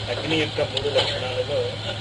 అగ్ని యొక్క మూడు లక్షణాలలో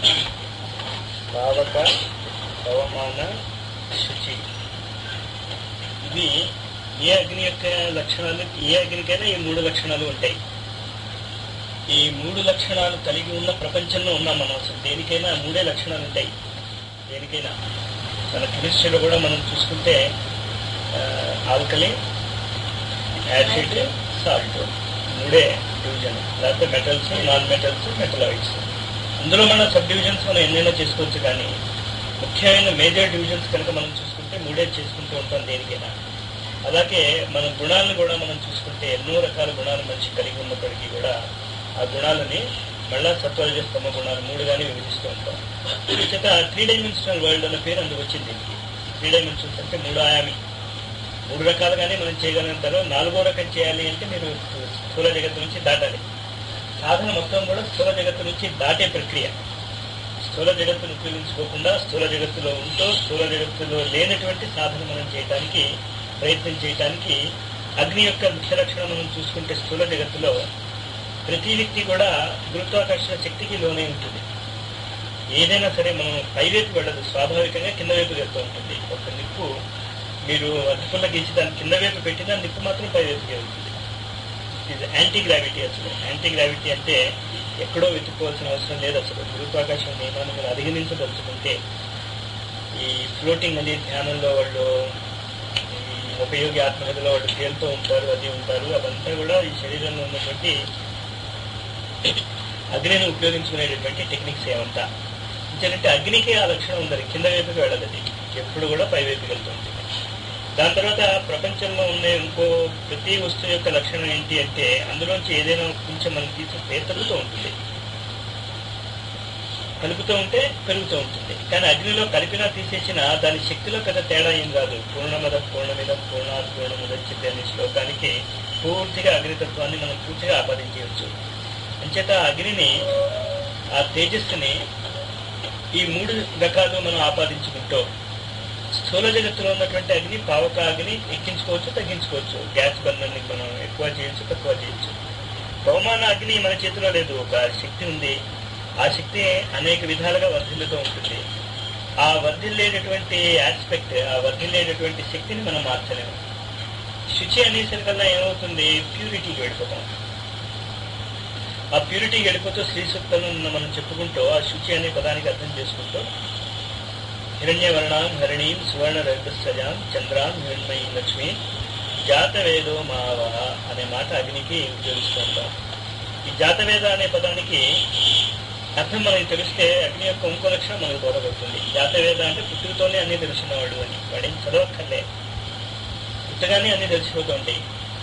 పావక పవమాన శుచి ఇవి ఏ అగ్ని యొక్క లక్షణాలు ఏ అగ్నికైనా ఈ మూడు లక్షణాలు ఉంటాయి ఈ మూడు లక్షణాలు కలిగి ఉన్న ప్రపంచంలో ఉన్నాం మనం అసలు దేనికైనా మూడే లక్షణాలు ఉంటాయి దేనికైనా మన కెమిస్ట్రీలో కూడా మనం చూసుకుంటే ఆల్కలీ యాసిడ్ సాల్ట్ మూడే డివిజన్ లేకపోతే మెటల్స్ నాన్ మెటల్స్ మెటలాయిడ్స్ అందులో మన సబ్ డివిజన్స్ మనం ఎన్నైనా చేసుకోవచ్చు కానీ ముఖ్యమైన మేజర్ డివిజన్స్ కనుక మనం చూసుకుంటే మూడే చేసుకుంటూ ఉంటాం దేనికైనా అలాగే మన గుణాలను కూడా మనం చూసుకుంటే ఎన్నో రకాల గుణాలు మనిషి కలిగి ఉన్నప్పటికీ కూడా ఆ గుణాలని మళ్ళా సత్వరజ స్తమ గుణాలు మూడుగానే విభజిస్తూ ఉంటాం చేత త్రీ డైమెన్షనల్ వరల్డ్ అన్న పేరు అందుకు వచ్చింది దీనికి త్రీ డైమెన్షన్స్ అంటే మూడు ఆయామి మూడు రకాలుగానే మనం చేయగలుగుతారు నాలుగో రకం చేయాలి అంటే మీరు స్థూల జగత్తు నుంచి దాటాలి సాధన మొత్తం కూడా స్థూల జగత్తు నుంచి దాటే ప్రక్రియ స్థూల జగత్తును ఉపయోగించుకోకుండా స్థూల జగత్తులో ఉంటూ స్థూల జగత్తులో లేనటువంటి సాధన మనం చేయడానికి ప్రయత్నం చేయడానికి అగ్ని యొక్క ముఖ్య లక్షణం మనం చూసుకుంటే స్థూల జగత్తులో ప్రతి వ్యక్తి కూడా గురుత్వాకర్షణ శక్తికి లోనే ఉంటుంది ఏదైనా సరే మనం పైవైపు వెళ్ళదు స్వాభావికంగా కింద వైపు వెళ్తూ ఉంటుంది ఒక నిప్పు మీరు అదుపుల్ల గీసి దాని కింద వైపు పెట్టినా నిప్పు మాత్రం పై వైపుకి వెళ్తుంది ఇది యాంటీ గ్రావిటీ అసలు యాంటీ గ్రావిటీ అంటే ఎక్కడో వెతుక్కోవాల్సిన అవసరం లేదు అసలు గురుత్వాకర్షణ నియమాన్ని మీరు అధిగమించదలుచుకుంటే ఈ ఫ్లోటింగ్ అనే ధ్యానంలో వాళ్ళు ఈ ఉపయోగి ఆత్మకథలో వాళ్ళు తేలుతూ ఉంటారు అది ఉంటారు అదంతా కూడా ఈ శరీరంలో ఉన్నటువంటి అగ్నిని ఉపయోగించుకునేటటువంటి టెక్నిక్స్ ఏమంతా ఎందుకంటే అగ్నికి ఆ లక్షణం ఉందని కింద వైపుకి వెళ్ళదు అది ఎప్పుడు కూడా పై వైపుకి వెళ్తుంది దాని తర్వాత ప్రపంచంలో ఉన్న ఇంకో ప్రతి వస్తువు యొక్క లక్షణం ఏంటి అంటే అందులోంచి ఏదైనా కొంచెం మనం తీసిస్తే తగ్గుతూ ఉంటుంది కలుపుతూ ఉంటే పెరుగుతూ ఉంటుంది కానీ అగ్నిలో కలిపినా తీసేసిన దాని శక్తిలో పెద్ద తేడా ఏం కాదు పూర్ణమద పూర్ణమిద పూర్ణ పూర్ణముదచ్చితే అనే శ్లోకానికి పూర్తిగా అగ్నితత్వాన్ని మనం పూర్తిగా ఆపాదించవచ్చు అంచేత ఆ అగ్నిని ఆ తేజస్సుని ఈ మూడు రకాలు మనం ఆపాదించుకుంటూ స్థూల జగత్తులో ఉన్నటువంటి అగ్ని పావక అగ్ని ఎక్కించుకోవచ్చు తగ్గించుకోవచ్చు గ్యాస్ బర్నర్ని మనం ఎక్కువ చేయొచ్చు తక్కువ చేయొచ్చు బహుమాన అగ్ని మన చేతిలో లేదు ఒక శక్తి ఉంది ఆ శక్తి అనేక విధాలుగా వర్ధిల్లుతూ ఉంటుంది ఆ వర్ధిల్లేటటువంటి ఆస్పెక్ట్ ఆ వర్ధిల్లేటటువంటి శక్తిని మనం మార్చలేము శుచి అనేసరికల్లా ఏమవుతుంది ప్యూరిటీకి వెళ్ళిపోతాం ఆ ప్యూరిటీకి వెళ్ళిపోతూ శ్రీ సూక్తంలో మనం చెప్పుకుంటూ ఆ శుచి అనే పదానికి అర్థం చేసుకుంటూ హిరణ్యవర్ణాం హరిణీం సువర్ణ రజస్సజాం చంద్రాం హిరణ్మయీ లక్ష్మి జాతవేదో మావహ అనే మాట అగ్నికి ఉపయోగిస్తూ ఉంటాం ఈ జాతవేద అనే పదానికి అర్థం మనకి తెలిస్తే అగ్ని యొక్క ఇంకో లక్షణం మనకు బోధపడుతుంది జాతవేద అంటే పుట్టుకతోనే అన్ని తెలిసినవాడు అని వాడేం చదవక్కర్లే పుట్టగానే అన్ని తెలిసిపోతూ ఉంటాయి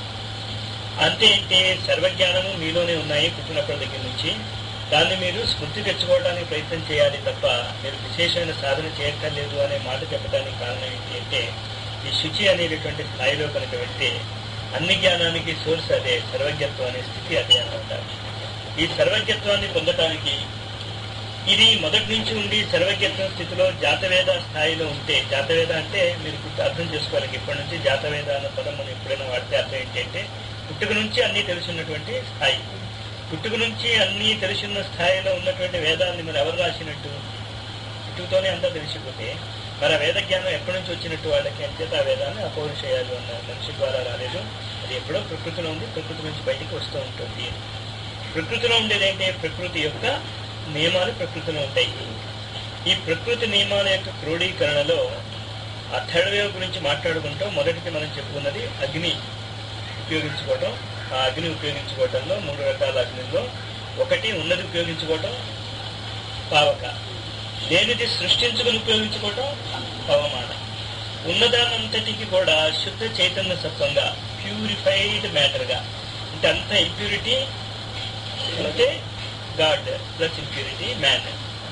అంతే ఏంటి సర్వజ్ఞానము మీలోనే ఉన్నాయి పుట్టినప్పటి దగ్గర నుంచి దాన్ని మీరు స్మృతి తెచ్చుకోవడానికి ప్రయత్నం చేయాలి తప్ప మీరు విశేషమైన సాధన చేయక్కర్లేదు అనే మాట చెప్పడానికి కారణం ఏంటి అంటే ఈ శుచి అనేటటువంటి స్థాయిలో కనుక వెళ్తే అన్ని జ్ఞానానికి సోర్స్ అదే సర్వజ్ఞత్వం అనే స్థితి అదే అనమాట ఈ సర్వజ్ఞత్వాన్ని పొందటానికి ఇది మొదటి నుంచి ఉండి సర్వజ్ఞత్వ స్థితిలో జాతవేద స్థాయిలో ఉంటే జాతవేద అంటే మీరు గుర్తు అర్థం చేసుకోవాలి ఇప్పటి నుంచి జాతవేద అన్న పదం మనం ఎప్పుడైనా వాడితే అర్థం ఏంటి అంటే పుట్టుక నుంచి అన్ని తెలుసున్నటువంటి స్థాయి పుట్టుక నుంచి అన్ని తెలిసిన స్థాయిలో ఉన్నటువంటి వేదాన్ని మరి ఎవరు రాసినట్టు పుట్టుకతోనే అంతా తెలిసిపోతే మరి ఆ వేద జ్ఞానం ఎక్కడి నుంచి వచ్చినట్టు వాళ్ళకి అంచేత ఆ వేదాన్ని అపౌరుషేయాలు అన్న మనిషి ద్వారా రాలేదు అది ఎప్పుడో ప్రకృతిలో ఉంది ప్రకృతి నుంచి బయటికి వస్తూ ఉంటుంది ప్రకృతిలో ఉండేది ఏంటి ప్రకృతి యొక్క నియమాలు ప్రకృతిలో ఉంటాయి ఈ ప్రకృతి నియమాల యొక్క క్రోడీకరణలో ఆ థర్డ్ వేవ్ గురించి మాట్లాడుకుంటూ మొదటిది మనం చెప్పుకున్నది అగ్ని ఉపయోగించుకోవటం ఆ అగ్ని ఉపయోగించుకోవటంలో మూడు రకాల అగ్నిలో ఒకటి ఉన్నది ఉపయోగించుకోవటం పావక లేనిది సృష్టించుకుని ఉపయోగించుకోవటం పవమాన ఉన్నదానంతటికి కూడా శుద్ధ చైతన్య సత్వంగా ప్యూరిఫైడ్ మ్యాటర్గా అంటే అంత ఇంప్యూరిటీ అంటే god plus impurity man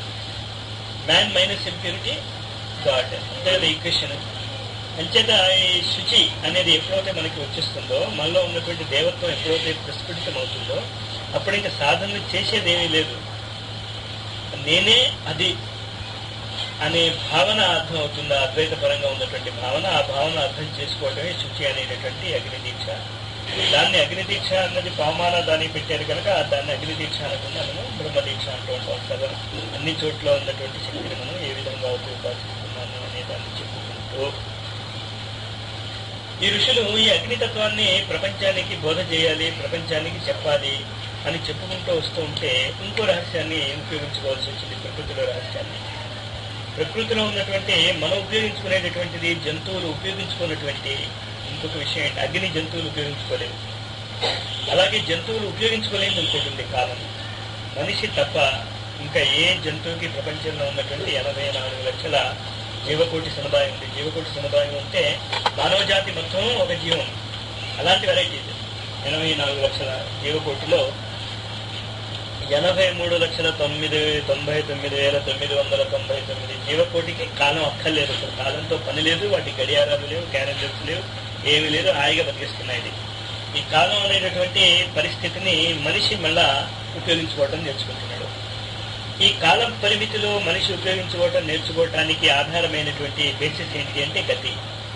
man minus impurity god అంటే అది ఈక్వేషన్ అంచేత ఈ శుచి అనేది ఎప్పుడైతే మనకి వచ్చేస్తుందో మనలో ఉన్నటువంటి దేవత్వం ఎప్పుడైతే ప్రస్ఫుటితం అవుతుందో అప్పుడు ఇంకా సాధన చేసేది ఏమీ లేదు నేనే అది అనే భావన అర్థం అవుతుందా అద్వైత పరంగా ఉన్నటువంటి భావన ఆ భావన అర్థం చేసుకోవడమే శుచి అనేటటువంటి అగ్ని దీక్ష దాన్ని అగ్ని దీక్ష అన్నది పవమాన దానికి పెట్టారు కనుక దాన్ని అగ్ని దీక్ష అనకుండా మనం బ్రహ్మ దీక్ష అంటూ ఉంటాం కదా అన్ని చోట్ల ఉన్నటువంటి శక్తిని మనం ఏ విధంగా ఉపాసిస్తున్నాము అనే దాన్ని చెప్పుకుంటూ ఈ ఋషులు ఈ అగ్నితత్వాన్ని ప్రపంచానికి బోధ చేయాలి ప్రపంచానికి చెప్పాలి అని చెప్పుకుంటూ వస్తూ ఉంటే ఇంకో రహస్యాన్ని ఉపయోగించుకోవాల్సి వచ్చింది ప్రకృతిలో రహస్యాన్ని ప్రకృతిలో ఉన్నటువంటి మనం ఉపయోగించుకునేటటువంటిది జంతువులు ఉపయోగించుకున్నటువంటి ఇంకొక విషయం ఏంటి అగ్ని జంతువులు ఉపయోగించుకోలేవు అలాగే జంతువులు ఉపయోగించుకోలేదు ఇంకోటి ఉంది కాలం మనిషి తప్ప ఇంకా ఏ జంతువుకి ప్రపంచంలో ఉన్నటువంటి ఎనభై నాలుగు లక్షల జీవకోటి సముదాయం ఉంది జీవకోటి సముదాయం అంటే మానవ జాతి మొత్తం ఒక జీవం అలాంటి వెరైటీస్ ఎనభై నాలుగు లక్షల జీవకోటిలో ఎనభై మూడు లక్షల తొమ్మిది తొంభై తొమ్మిది వేల తొమ్మిది వందల తొంభై తొమ్మిది జీవకోటికి కాలం అక్కర్లేదు అసలు కాలంతో పని లేదు వాటి గడియారాలు లేవు క్యాలెండర్స్ లేవు ఏమీ లేదు హాయిగా బతికిస్తున్నాయి ఇది ఈ కాలం అనేటటువంటి పరిస్థితిని మనిషి మళ్ళా ఉపయోగించుకోవటం నేర్చుకుంటున్నాడు ఈ కాలం పరిమితిలో మనిషి ఉపయోగించుకోవటం నేర్చుకోవటానికి ఆధారమైనటువంటి బేసిస్ ఏంటి అంటే గతి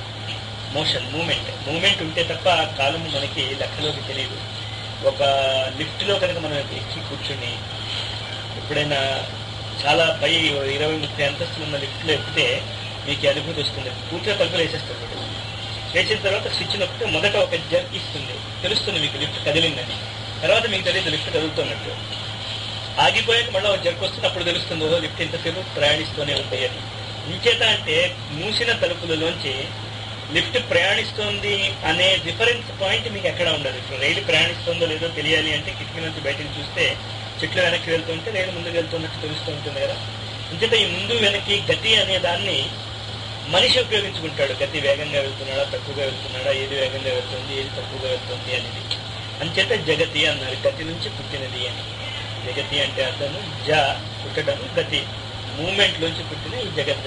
మోషన్ మూమెంట్ మూమెంట్ ఉంటే తప్ప కాలం మనకి లెక్కలోకి తెలియదు ఒక లిఫ్ట్లో కనుక మనం ఎక్కి కూర్చుని ఎప్పుడైనా చాలా పై ఇరవై ముప్పై అంతస్తులు ఉన్న లిఫ్ట్లో ఎక్కితే మీకు ఈ అనుభూతి వస్తుంది పూర్తిగా తలుపులు వేసేస్తుంది మీరు. వేసిన తర్వాత స్విచ్ నొక్కితే మొదట ఒక జర్క్ ఇస్తుంది తెలుస్తుంది మీకు లిఫ్ట్ కదిలిందని తర్వాత మీకు తెలియదు లిఫ్ట్ కదులుతున్నట్టు ఆగిపోయాక మళ్ళీ ఒక జర్క్ వస్తుంది అప్పుడు తెలుస్తుంది ఓహో లిఫ్ట్ ఇంతసేపు ప్రయాణిస్తూనే ఉంటాయి అని ఇంచేత అంటే మూసిన తలుపులలోంచి లిఫ్ట్ ప్రయాణిస్తోంది అనే రిఫరెన్స్ పాయింట్ మీకు ఎక్కడ ఉండదు ఇప్పుడు రైలు ప్రయాణిస్తుందో లేదో తెలియాలి అంటే కిటికీ నుంచి బయటకు చూస్తే చెట్లు వెనక్కి వెళ్తుంటే రైలు ముందుకు వెళ్తున్నట్టు తెలుస్తూ ఉంటుంది కదా అంచేత ఈ ముందు వెనక్కి గతి అనే దాన్ని మనిషి ఉపయోగించుకుంటాడు గతి వేగంగా వెళ్తున్నాడా తక్కువగా వెళ్తున్నాడా ఏది వేగంగా వెళ్తుంది ఏది తక్కువగా వెళ్తుంది అనేది అంచేత జగతి అన్నారు గతి నుంచి పుట్టినది అని జగతి అంటే అర్థము జ పుట్టడం గతి మూమెంట్ లోంచి పుట్టిన ఈ జగత్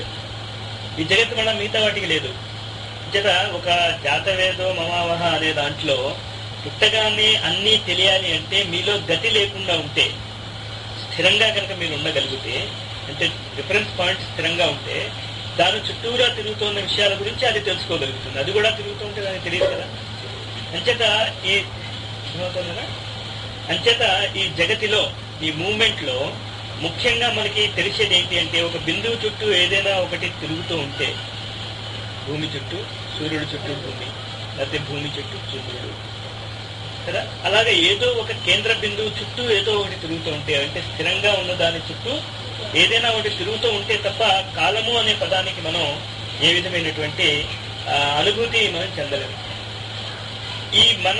ఈ జగత్ మళ్ళీ మిగతా వాటికి లేదు అంచేత ఒక జాతవేదో మమావహ అనే దాంట్లో పుట్టగానే అన్నీ తెలియాలి అంటే మీలో గతి లేకుండా ఉంటే స్థిరంగా కనుక మీరు ఉండగలిగితే అంటే రిఫరెన్స్ పాయింట్ స్థిరంగా ఉంటే దాని చుట్టూరా తిరుగుతున్న విషయాల గురించి అది తెలుసుకోగలుగుతుంది అది కూడా తిరుగుతూ ఉంటే దానికి తెలియదు కదా అంచేత ఈ అర్థమవుతుంది కదా అంచేత ఈ జగతిలో ఈ మూమెంట్ లో ముఖ్యంగా మనకి తెలిసేది ఏంటి అంటే ఒక బిందువు చుట్టూ ఏదైనా ఒకటి తిరుగుతూ ఉంటే భూమి చుట్టూ సూర్యుడు చుట్టూ భూమి లేకపోతే భూమి చుట్టూ చంద్రుడు కదా అలాగే ఏదో ఒక కేంద్ర బిందువు చుట్టూ ఏదో ఒకటి తిరుగుతూ ఉంటే అంటే స్థిరంగా ఉన్న దాని చుట్టూ ఏదైనా ఒకటి తిరుగుతూ ఉంటే తప్ప కాలము అనే పదానికి మనం ఏ విధమైనటువంటి ఆ, అనుభూతి మనం చెందలేము ఈ మన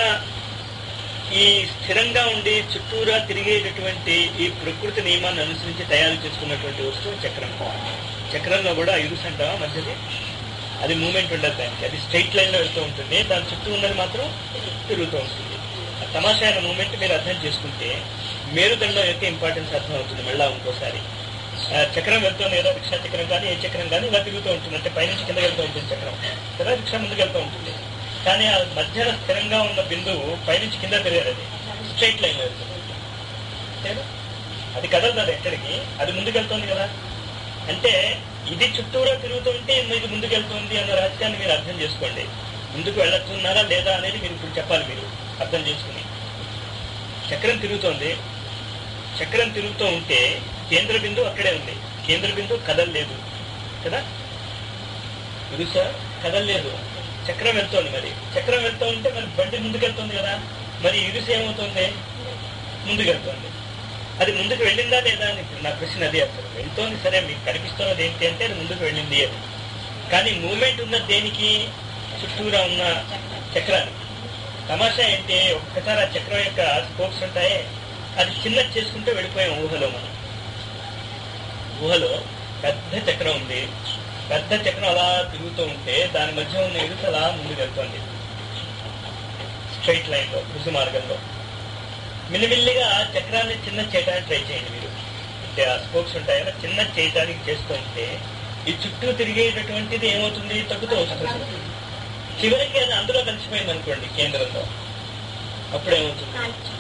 ఈ స్థిరంగా ఉండి చుట్టూరా తిరిగేటటువంటి ఈ ప్రకృతి నియమాన్ని అనుసరించి తయారు చేసుకున్నటువంటి వస్తువు చక్రం చక్రంలో కూడా ఇరుసు అంటావా మధ్యది అది మూమెంట్ ఉండదు దానికి అది స్ట్రైట్ లైన్ లో వెళ్తూ ఉంటుంది దాని చుట్టూ ఉన్నది మాత్రం తిరుగుతూ ఉంటుంది ఆ తమాషా అయిన మూమెంట్ మీరు అర్థం చేసుకుంటే మేరుదండం యొక్క ఇంపార్టెన్స్ అర్థం అవుతుంది మళ్ళా ఇంకోసారి ఆ చక్రం వెళ్తుంది ఏదో రిక్షా చక్రం కానీ ఏ చక్రం కానీ ఇలా తిరుగుతూ ఉంటుంది అంటే పైనుంచి కింద వెళ్తూ ఉంటుంది చక్రం కదా రిక్షా ముందుకు వెళ్తూ ఉంటుంది కానీ ఆ మధ్యలో స్థిరంగా ఉన్న బిందువు పైనుంచి కింద తిరగదు అది స్ట్రైట్ లైన్ వెళ్తుంది అంతేనా? అది కదలదు అది ఎక్కడికి అది ముందుకు వెళ్తుంది కదా అంటే ఇది చుట్టూరా తిరుగుతుంటే మీకు ముందుకు వెళ్తుంది అన్న రహస్యాన్ని మీరు అర్థం చేసుకోండి ముందుకు వెళ్తున్నారా లేదా అనేది మీరు ఇప్పుడు చెప్పాలి మీరు అర్థం చేసుకుని చక్రం తిరుగుతోంది చక్రం తిరుగుతూ ఉంటే కేంద్ర బిందువు అక్కడే ఉంది కేంద్ర బిందువు కదలలేదు కదా ఇరుస కదలలేదు చక్రం వెళ్తోంది మరి చక్రం వెళ్తూ ఉంటే మరి బండి ముందుకు వెళ్తుంది కదా మరి ఇరుసు ఏమవుతుంది ముందుకు వెళ్తోంది అది ముందుకు వెళ్ళిందా లేదా అని ఇప్పుడు నా ప్రశ్న అదే అసలు వెళ్తోంది సరే మీకు కనిపిస్తున్నది ఏంటి అంటే అది ముందుకు వెళ్ళింది అని కానీ మూమెంట్ ఉన్న దేనికి చుట్టూరా ఉన్న చక్రానికి తమాషా ఏంటి ఒక్కసారి ఆ చక్రం యొక్క స్పోక్స్ ఉంటాయే అది చిన్నది చేసుకుంటూ వెళ్ళిపోయాం ఊహలో మనం ఊహలో పెద్ద చక్రం ఉంది పెద్ద చక్రం అలా తిరుగుతూ ఉంటే దాని మధ్య ఉన్న ఇరుసు అలా ముందుకు వెళ్తోంది స్ట్రైట్ లైన్ లో రుసు మార్గంలో మిల్లిమిల్లిగా ఆ చక్రాన్ని చిన్న చేయడానికి ట్రై చేయండి మీరు అంటే ఆ స్పోక్స్ ఉంటాయి కదా చిన్న చేయడానికి చేస్తూ ఉంటే ఈ చుట్టూ తిరిగేటటువంటిది ఏమవుతుంది తగ్గుతూ వస్తుంది చివరికి అది అందులో కలిసిపోయింది అనుకోండి కేంద్రంలో అప్పుడు ఏమవుతుంది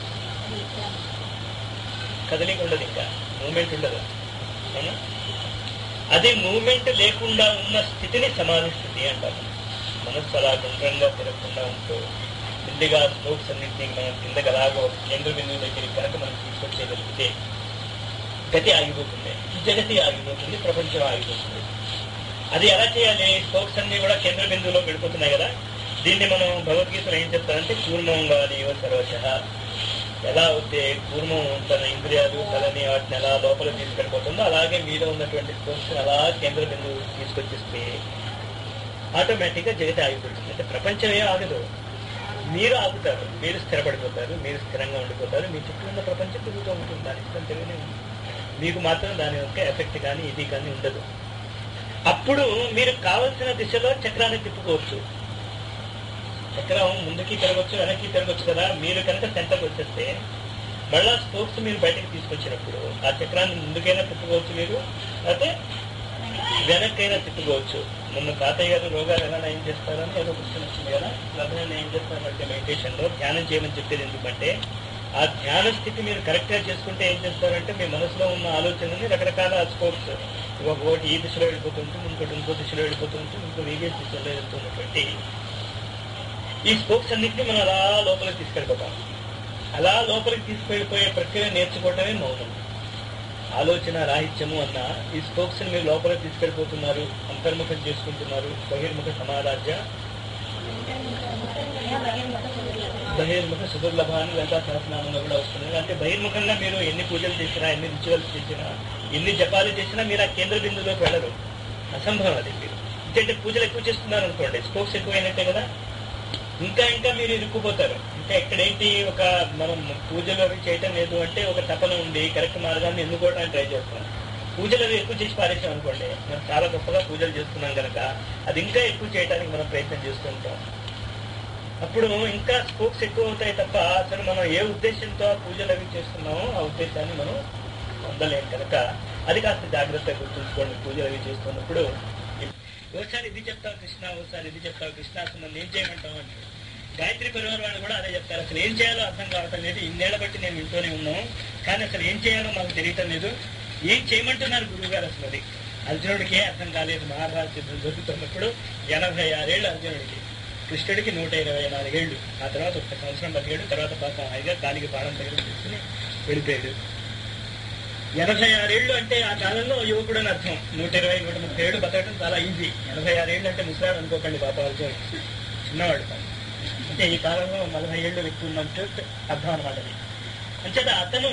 కదలిక ఉండదు ఇంకా మూమెంట్ ఉండదు అవునా అది మూమెంట్ లేకుండా ఉన్న స్థితిని సమాధి స్థితి అంటారు మనస్సు అలా గుండ్రంగా తిరగకుండా ఉంటూ కిందగా స్పోక్స్ అన్నింటినీ మనం కిందకి అలాగో కేంద్ర బిందువు దగ్గరికి కనుక మనం తీసుకొచ్చేయగలిగితే గతి ఆగిపోతుంది జగతి ఆగిపోతుంది ప్రపంచం ఆగిపోతుంది అది ఎలా చేయాలి స్పోక్స్ అన్ని కూడా కేంద్ర బిందువులో వెళ్ళిపోతున్నాయి కదా దీన్ని మనం భగవద్గీతలో ఏం చెప్తారంటే కూర్మంగా నీవ సర్వశ ఎలా అయితే కూర్మం తన ఇంద్రియాలు తలని వాటిని ఎలా లోపల తీసుకెళ్ళిపోతుందో అలాగే మీలో ఉన్నటువంటి స్పోక్స్ అలా కేంద్ర బిందువు తీసుకొచ్చేస్తే ఆటోమేటిక్గా జగతి ఆగిపోతుంది అంటే ప్రపంచమే ఆగదు మీరు ఆగుతారు మీరు స్థిరపడిపోతారు మీరు స్థిరంగా ఉండిపోతారు మీ చుట్టూ ఉన్న ప్రపంచం తిరుగుతూ ఉంటుంది దాని ఇష్టం తెలియనే ఉంది మీకు మాత్రం దాని యొక్క ఎఫెక్ట్ కానీ ఇది కానీ ఉండదు అప్పుడు మీరు కావలసిన దిశలో చక్రాన్ని తిప్పుకోవచ్చు చక్రం ముందుకి తిరగచ్చు వెనక్కి తిరగచ్చు కదా మీరు కనుక సెంటర్కి వచ్చేస్తే మళ్ళా స్పోక్స్ మీరు బయటకు తీసుకొచ్చినప్పుడు ఆ చక్రాన్ని ముందుకైనా తిప్పుకోవచ్చు మీరు అయితే వెనక్కైనా తిప్పుకోవచ్చు మొన్న తాతయ్య గారు రోగాలు ఎలా నయం చేస్తారని ఏదో క్వశ్చన్ వచ్చింది కదా లగ్న నయం చేస్తారంటే మెడిటేషన్ లో ధ్యానం చేయమని చెప్పేది ఎందుకంటే ఆ ధ్యాన స్థితి మీరు కరెక్ట్ గా చేసుకుంటే ఏం చేస్తారంటే మీ మనసులో ఉన్న ఆలోచనని రకరకాల స్పోర్ట్స్ ఒకటి ఈ దిశలో వెళ్ళిపోతుంటుంది ఇంకోటి ఇంకో దిశలో వెళ్ళిపోతుంటుంది ఇంకో వేగే దిశలో వెళ్తున్నటువంటి ఈ స్పోక్స్ అన్నింటినీ మనం అలా లోపలికి తీసుకెళ్ళిపోతాం అలా లోపలికి తీసుకెళ్ళిపోయే ప్రక్రియ నేర్చుకోవడమే మౌనం ఆలోచన రాహిత్యము అన్న ఈ స్పోక్స్ ని మీరు లోపలికి తీసుకెళ్ళిపోతున్నారు అంతర్ముఖం చేసుకుంటున్నారు బహిర్ముఖ సమారాజ్య బహిర్ముఖ సుదుర్లభ అని లలితా సహస్రనామంలో కూడా వస్తుంది అంటే బహిర్ముఖంగా మీరు ఎన్ని పూజలు చేసినా ఎన్ని రిచువల్స్ చేసినా ఎన్ని జపాలు చేసినా మీరు ఆ కేంద్ర బిందులోకి వెళ్ళరు అసంభవం అది మీరు ఎందుకంటే పూజలు ఎక్కువ చేస్తున్నారు అనుకోండి స్పోక్స్ ఎక్కువైనట్టే కదా ఇంకా ఇంకా మీరు ఇరుక్కుపోతారు ఇంకా ఇక్కడేంటి ఒక మనం పూజలు అవి చేయటం లేదు అంటే ఒక తపన ఉంది కరెక్ట్ మార్గాన్ని ఎన్నుకోవడానికి ట్రై చేస్తాం పూజలు అవి ఎక్కువ చేసి పారేసాం అనుకోండి మనం చాలా గొప్పగా పూజలు చేస్తున్నాం కనుక అది ఇంకా ఎక్కువ చేయడానికి మనం ప్రయత్నం చేస్తూ ఉంటాం అప్పుడు ఇంకా స్కోప్స్ ఎక్కువ అవుతాయి తప్ప అసలు మనం ఏ ఉద్దేశంతో ఆ పూజలు అవి చేస్తున్నామో ఆ ఉద్దేశాన్ని మనం పొందలేం కనుక అది కాస్త జాగ్రత్తగా గుర్తుంచుకోండి పూజలు అవి చేస్తున్నప్పుడు ఒకసారి ఇది చెప్తావు కృష్ణ ఒకసారి ఇది చెప్తావు కృష్ణ అసలు నన్ను ఏం చేయమంటావు అంటే గాయత్రి పరివారం వాళ్ళు కూడా అదే చెప్తారు అసలు ఏం చేయాలో అర్థం కావటం లేదు ఇన్నేళ్ల బట్టి నేను వింటూనే ఉన్నాం కానీ అసలు ఏం చేయాలో మాకు తెలియటం లేదు ఏం చేయమంటున్నారు గురువు గారు అసలు అది అర్జునుడికి అర్థం కాలేదు మహాభారత యుద్ధం జరుగుతున్నప్పుడు ఎనభై ఆరేళ్ళు అర్జునుడికి కృష్ణుడికి నూట ఇరవై నాలుగేళ్లు ఆ తర్వాత ఒక్క సంవత్సరం బతికాడు తర్వాత పాపం హాయిగా కాలికి పాడం దగ్గర తీసుకుని వెళ్ళిపోయాడు ఎనభై ఆరేళ్లు అంటే ఆ కాలంలో యువకుడు అని అర్థం నూట ఇరవై నూట ముప్పై ఏళ్ళు బతకడం చాలా ఈజీ ఎనభై ఆరేళ్ళు అంటే ముసలాడు అనుకోకండి పాప అర్జున్ చిన్నవాడు అంటే ఈ కాలంలో నలభై ఏళ్ళు ఎక్కువ ఉన్నట్టు అర్థం అనమాట అది అంచేత అతను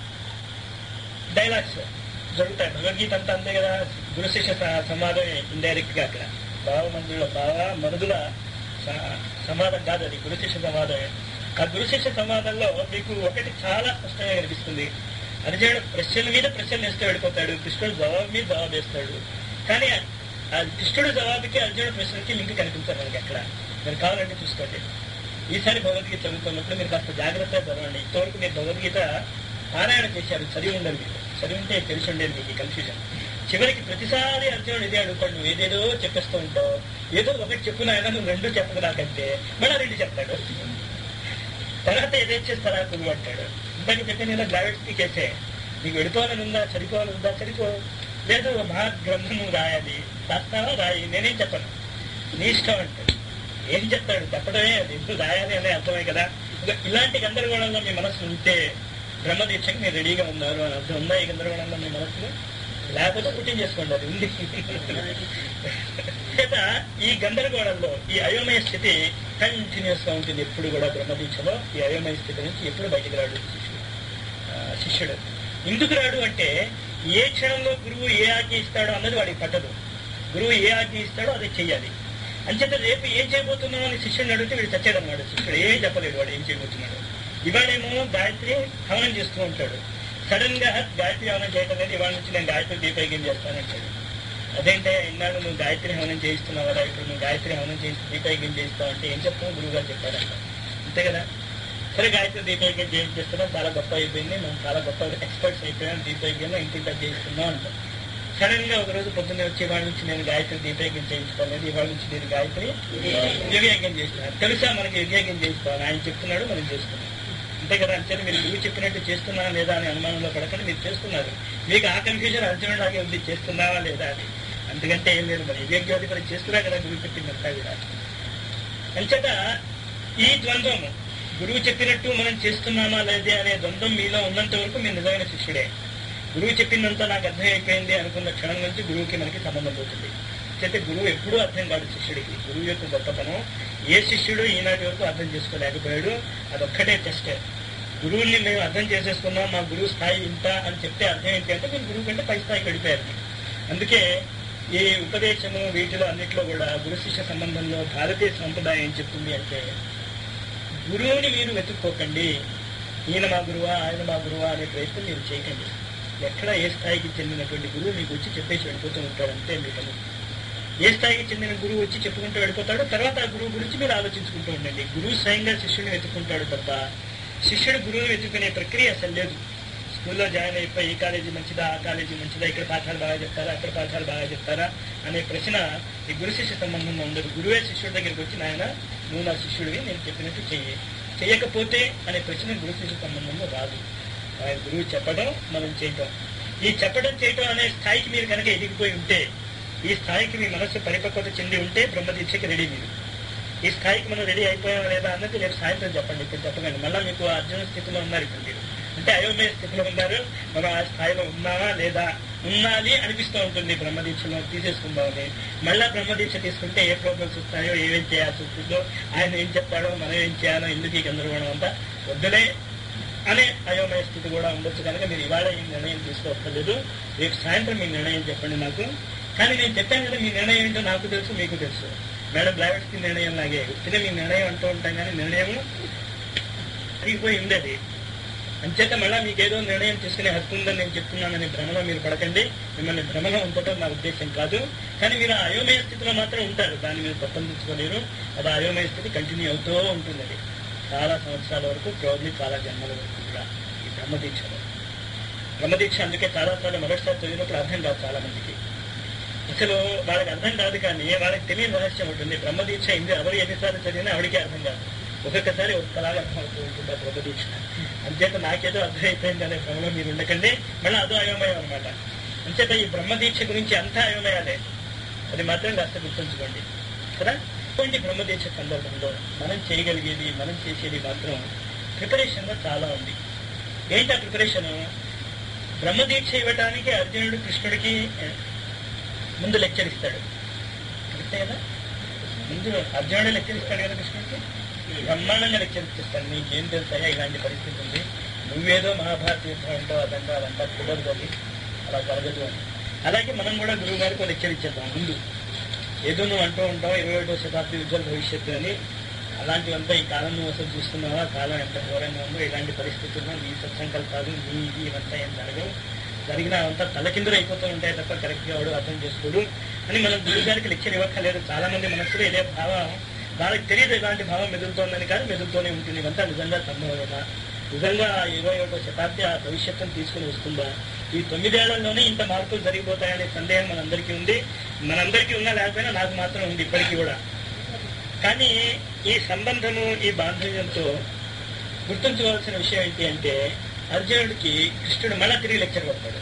డైలాగ్స్ జరుగుతాయి భగవద్గీత అంతా అంతే కదా గురుశిష్య స- సంవాదం ఇండైరెక్ట్ గా అక్కడ భావ మందుల భావ మరుదుల స- సంవాదం కాదు అది గురుశిష్య సంవాదమే ఆ గురుశిష్య సంవాదంలో మీకు ఒకటి చాలా స్పష్టంగా కనిపిస్తుంది అర్జునుడు ప్రశ్నల మీద ప్రశ్నలు వేస్తూ వెళ్ళిపోతాడు కృష్ణుడు జవాబు మీద జవాబు వేస్తాడు కానీ ఆ కృష్ణుడు జవాబుకి అర్జునుడు ప్రశ్నకి లింక్ కనిపించారు మనకి అక్కడ మీరు కావాలంటే చూసుకోండి ఈసారి భగవద్గీత చదువుతున్నప్పుడు మీరు కాస్త జాగ్రత్తగా చదవండి ఇంతవరకు మీరు భగవద్గీత పారాయణ చేశారు చదివి ఉండాలి మీకు చదివి ఉంటే తెలిసి ఉండేది మీకు ఈ కన్ఫ్యూజన్ చివరికి ప్రతిసారి అర్జునుడు ఇదే అడుగుతాడు నువ్వు ఏదేదో చెప్పేస్తూ ఉంటావు ఏదో ఒకటి చెప్పు నాయన నువ్వు రెండు చెప్పదు నాకంటే మళ్ళీ రెండు చెప్తాడు తర్వాత ఏదైతే చేస్తారా గురువు అంటాడు ఇందాక చెప్పిన ఇలా గ్రావిటీ కేసే నీకు వెళ్ళిపోవాలని ఉందా చనిపోవాలని ఉందా చనిపో లేదు మహా గ్రంథము రాయాలి రాస్తావా రాయి నేనేం చెప్పను నీ ఇష్టం అంటాడు ఏం చెప్తాడు చెప్పడమే అది ఎందుకు రాయాలి అనే అర్థమే కదా ఇక ఇలాంటి గందరగోళంలో మీ మనసు ఉంటే బ్రహ్మదీక్షకి మీరు రెడీగా ఉన్నారు అని అర్థం ఉందా ఈ గందరగోళంలో మీ మనసులో లేకపోతే పుట్టింగ్ చేసుకోండి అది ఉంది చేత ఈ గందరగోళంలో ఈ అయోమయ స్థితి కంటిన్యూస్ గా ఉంటుంది ఎప్పుడు కూడా బ్రహ్మదీక్షలో ఈ అయోమయ స్థితి నుంచి ఎప్పుడు బయటికి రాడు శిష్యుడు ఆ, శిష్యుడు ఎందుకు రాడు అంటే ఏ క్షణంలో గురువు ఏ ఆజ్ఞ ఇస్తాడో అన్నది వాడికి పట్టదు గురువు ఏ ఆజ్ఞ ఇస్తాడో అది చెయ్యాలి అంచేత రేపు ఏం చేయబోతున్నావు అని శిష్యుడిని అడిగితే వీడు చచ్చాడన్నమాట శిష్యుడు ఏం చెప్పలేడు వాడు ఏం చేయబోతున్నాడు ఇవాళేమో గాయత్రి హవనం చేస్తూ ఉంటాడు సడన్ గా గాయత్రి హవనం చేయటం అనేది ఇవాళ నుంచి నేను గాయత్రి దీపయజ్ఞం చేస్తానంటాడు అదేంటే ఇన్నాడు నువ్వు గాయత్రి హవనం చేయిస్తున్నావు కదా ఇప్పుడు నువ్వు గాయత్రి హవనం చేసి దీపయజ్ఞం చేయిస్తావు అంటే ఏం చెప్తావు గురువు గారు చెప్పారంట అంతే కదా సరే గాయత్రి దీపయజ్ఞం చేయిస్తున్నాం చాలా గొప్ప అయిపోయింది మనం చాలా గొప్ప ఎక్స్పర్ట్స్ అయిపోయాం దీపయజ్ఞంలో ఇంటింటా చేయిస్తున్నాం అంటాం సడన్ గా ఒక రోజు పొద్దున్నే వచ్చి ఇవాళ నుంచి నేను గాయత్రి దీపయజ్ఞం చేయించుకోలేదు ఇవాళ నుంచి నేను గాయత్రి యుగయజ్ఞం చేస్తున్నాను తెలుసా మనకి యుగయజ్ఞం చేయించుకోవాలి ఆయన చెప్తున్నాడు మనం చేస్తున్నాం అంతే కదా అంతే మీరు గురువు చెప్పినట్టు చేస్తున్నారా లేదా అనే అనుమానంలో పడకుండా మీరు చేస్తున్నారు మీకు ఆ కన్ఫ్యూజన్ అర్జునుడు లాగే ఉంది చేస్తున్నావా లేదా అని అందుకంటే ఏం లేదు మరి యుగజ్ఞోతి మరి చేస్తున్నా కదా గురువు చెప్పిందంతా కూడా అంచేత ఈ ద్వంద్వము గురువు చెప్పినట్టు మనం చేస్తున్నామా లేదే అనే ద్వంద్వం మీలో ఉన్నంత వరకు మీరు నిజమైన శిష్యుడే గురువు చెప్పినంత నాకు అర్థం అయిపోయింది అనుకున్న క్షణం నుంచి గురువుకి మనకి సంబంధం పోతుంది అయితే గురువు ఎప్పుడూ అర్థం కాదు శిష్యుడికి గురువు యొక్క గొప్పతనం ఏ శిష్యుడు ఈనాటి వరకు అర్థం చేసుకోలేకపోయాడు అదొక్కటే టెస్ట్ గురువుల్ని మేము అర్థం చేసేసుకున్నాం మా గురువు స్థాయి ఇంత అని చెప్తే అర్థం ఏంటి అంటే మీరు గురువు కంటే పై స్థాయికి వెళ్ళిపోయారు అందుకే ఈ ఉపదేశము వీటిలో అన్నిట్లో కూడా గురు శిష్య సంబంధంలో భారతీయ సంప్రదాయం ఏం చెప్తుంది అంటే గురువుని మీరు వెతుక్కోకండి ఈయన మా గురువా ఆయన మా గురువా అనే ప్రయత్నం మీరు చేయకండి ఎక్కడ ఏ స్థాయికి చెందినటువంటి గురువు మీకు వచ్చి చెప్పేసి వెళ్ళిపోతూ ఉంటాడంటే మీ పని ఏ స్థాయికి చెందిన గురువు వచ్చి చెప్పుకుంటూ వెళ్ళిపోతాడో తర్వాత ఆ గురువు గురించి మీరు ఆలోచించుకుంటూ ఉండండి గురువు స్వయంగా శిష్యుని వెతుక్కుంటాడు తప్ప శిష్యుడు గురువుని వెతుక్కునే ప్రక్రియ అసలు లేదు స్కూల్లో జాయిన్ అయిపోయి ఈ కాలేజీ మంచిదా ఆ కాలేజీ మంచిదా ఇక్కడ పాఠాలు బాగా చెప్తారా అక్కడ పాఠాలు బాగా చెప్తారా అనే ప్రశ్న ఈ గురు శిష్య సంబంధంలో ఉండదు గురువే శిష్యుడి దగ్గరికి వచ్చి నాయన నువ్వు నా శిష్యుడివి నేను చెప్పినట్టు చెయ్యి చెయ్యకపోతే అనే ప్రశ్న గురు శిష్య సంబంధంలో రాదు ఆయన గురువు చెప్పడం మనం చేయటం ఈ చెప్పడం చేయటం అనే స్థాయికి మీరు కనుక ఎదిగిపోయి ఉంటే ఈ స్థాయికి మీ మనస్సు పరిపక్వత చెంది ఉంటే బ్రహ్మదీక్షకి రెడీ మీరు ఈ స్థాయికి మనం రెడీ అయిపోయాం లేదా అన్నది రేపు సాయంత్రం చెప్పండి ఇప్పుడు చెప్పకండి మళ్ళీ మీకు అర్జున స్థితిలో ఉన్నారు ఇప్పుడు మీరు అంటే అయోమయ స్థితిలో ఉన్నారు మనం ఆ స్థాయిలో ఉన్నావా లేదా ఉండాలి అనిపిస్తూ ఉంటుంది బ్రహ్మదీక్షలో తీసేసుకుందామని మళ్ళా బ్రహ్మదీక్ష తీసుకుంటే ఏ ప్రాబ్లమ్స్ వస్తాయో ఏమేం చేయాల్సి వస్తుందో ఆయన ఏం చెప్పాడో మనం ఏం చేయాలో ఎందుకు ఈ గందరగోళం అంతా వద్దులే అనే అయోమయ స్థితి కూడా ఉండొచ్చు కనుక మీరు ఇవాళ ఈ నిర్ణయం తీసుకోవట్లేదు రేపు సాయంత్రం మీ నిర్ణయం చెప్పండి నాకు కానీ నేను చెప్పాను కదా మీ నిర్ణయం ఏంటో నాకు తెలుసు మీకు తెలుసు మేడం బ్లావెట్స్కి నిర్ణయం లాగే ఉత్తిగా మీ నిర్ణయం అంటూ ఉంటాం కానీ నిర్ణయం అయిపోయి ఉండేది అంచేత మళ్ళీ మీకు ఏదో నిర్ణయం తీసుకునే హక్కు ఉందని నేను చెప్తున్నానని భ్రమలో మీరు పడకండి మిమ్మల్ని భ్రమలో ఉంచడం నా ఉద్దేశం కాదు కానీ మీరు ఆ అయోమయ స్థితిలో మాత్రం ఉంటారు దాన్ని మీరు తప్పనించుకోలేరు అది ఆ అయోమయ స్థితి కంటిన్యూ అవుతూ ఉంటుంది అది చాలా సంవత్సరాల వరకు ప్రోబ్లీ చాలా జన్మల వరకు కూడా ఈ బ్రహ్మదీక్షలో బ్రహ్మదీక్ష అందుకే చాలా సార్లు మొదటిసారి చదివినప్పుడు అర్థం కాదు చాలా మందికి అసలు వాళ్ళకి అర్థం కాదు కానీ వాళ్ళకి తెలియని రహస్యం ఉంటుంది బ్రహ్మదీక్ష ఇంది ఎవరు ఎన్నిసార్లు చదివినా ఆవిడికే అర్థం కాదు ఒక్కొక్కసారి ఒక్కలాగా అర్థం అవుతూ ఉంటుంది ఆ బ్రహ్మదీక్ష అంచేత నాకేదో అర్థమైపోయింది అనే భ్రమలో మీరు ఉండకండి మళ్ళీ అదో అయోమయం అనమాట అంచేత ఈ బ్రహ్మదీక్ష గురించి అంతా అయోమయాలే అది మాత్రం కాస్త గుర్తుంచుకోండి కదా ఇటువంటి బ్రహ్మదీక్ష సందర్భంలో మనం చేయగలిగేది మనం చేసేది మాత్రం ప్రిపరేషన్గా చాలా ఉంది ఏంటి ఆ ప్రిపరేషన్ బ్రహ్మదీక్ష ఇవ్వడానికి అర్జునుడు కృష్ణుడికి ఏ, ముందు లెక్చర్ ఇస్తాడు కరెక్టే కదా ముందు అర్జునుడే లెక్చర్ ఇస్తాడు కదా కృష్ణుడికి బ్రహ్మాండంగా లెక్చర్ ఇస్తాడు నీకేం తెలుసాయా ఇలాంటి పరిస్థితి ఉంది నువ్వేదో మహాభారత యుద్ధం అంటావు అదంతా అదంతా కుదరదు అది అలా జరగదు అని అలాగే మనం కూడా గురువు గారికి లెక్చర్ ఇచ్చేద్దాం ముందు ఏదో నువ్వు అంటూ ఉంటావు ఇరవై ఒకటో శతాబ్ది ఉజ్వల భవిష్యత్తు అని అలాంటివంతా ఈ కాలం నువ్వు అసలు చూస్తున్నావా కాలం ఎంత ఘోరంగా ఉందో ఇలాంటి పరిస్థితుల్లో నీ సత్సంకల్పాలు నీ ఇది ఇవంతా ఏం జరగవు జరిగిన అవంతా తలకిందులు అయిపోతూ ఉంటాయి తప్ప కరెక్ట్గా వాడు అర్థం చేసుకోడు అని మనం గురువు గారికి లెక్చర్ ఇవ్వక్కర్లేదు చాలా మంది మనసులో ఇదే భావం వాళ్ళకి తెలియదు ఇలాంటి భావం మెదులుతోందని కానీ మెదులుతూనే ఉంటుంది ఇవంతా నిజంగా సంభవమేనా నిజంగా ఆ ఇరవై ఒకటో శతాబ్ది ఆ భవిష్యత్తును తీసుకుని వస్తుందా ఈ తొమ్మిదేళ్లలోనే ఇంత మార్పులు జరిగిపోతాయనే సందేహం మనందరికీ ఉంది మనందరికీ ఉన్నా లేకపోయినా నాకు మాత్రం ఉంది ఇప్పటికీ కూడా కానీ ఈ సంబంధము ఈ బాంధవ్యంతో గుర్తుంచుకోవాల్సిన విషయం ఏంటి అంటే అర్జునుడికి కృష్ణుడు మళ్ళా తిరిగి లెక్చర్ కొడతాడు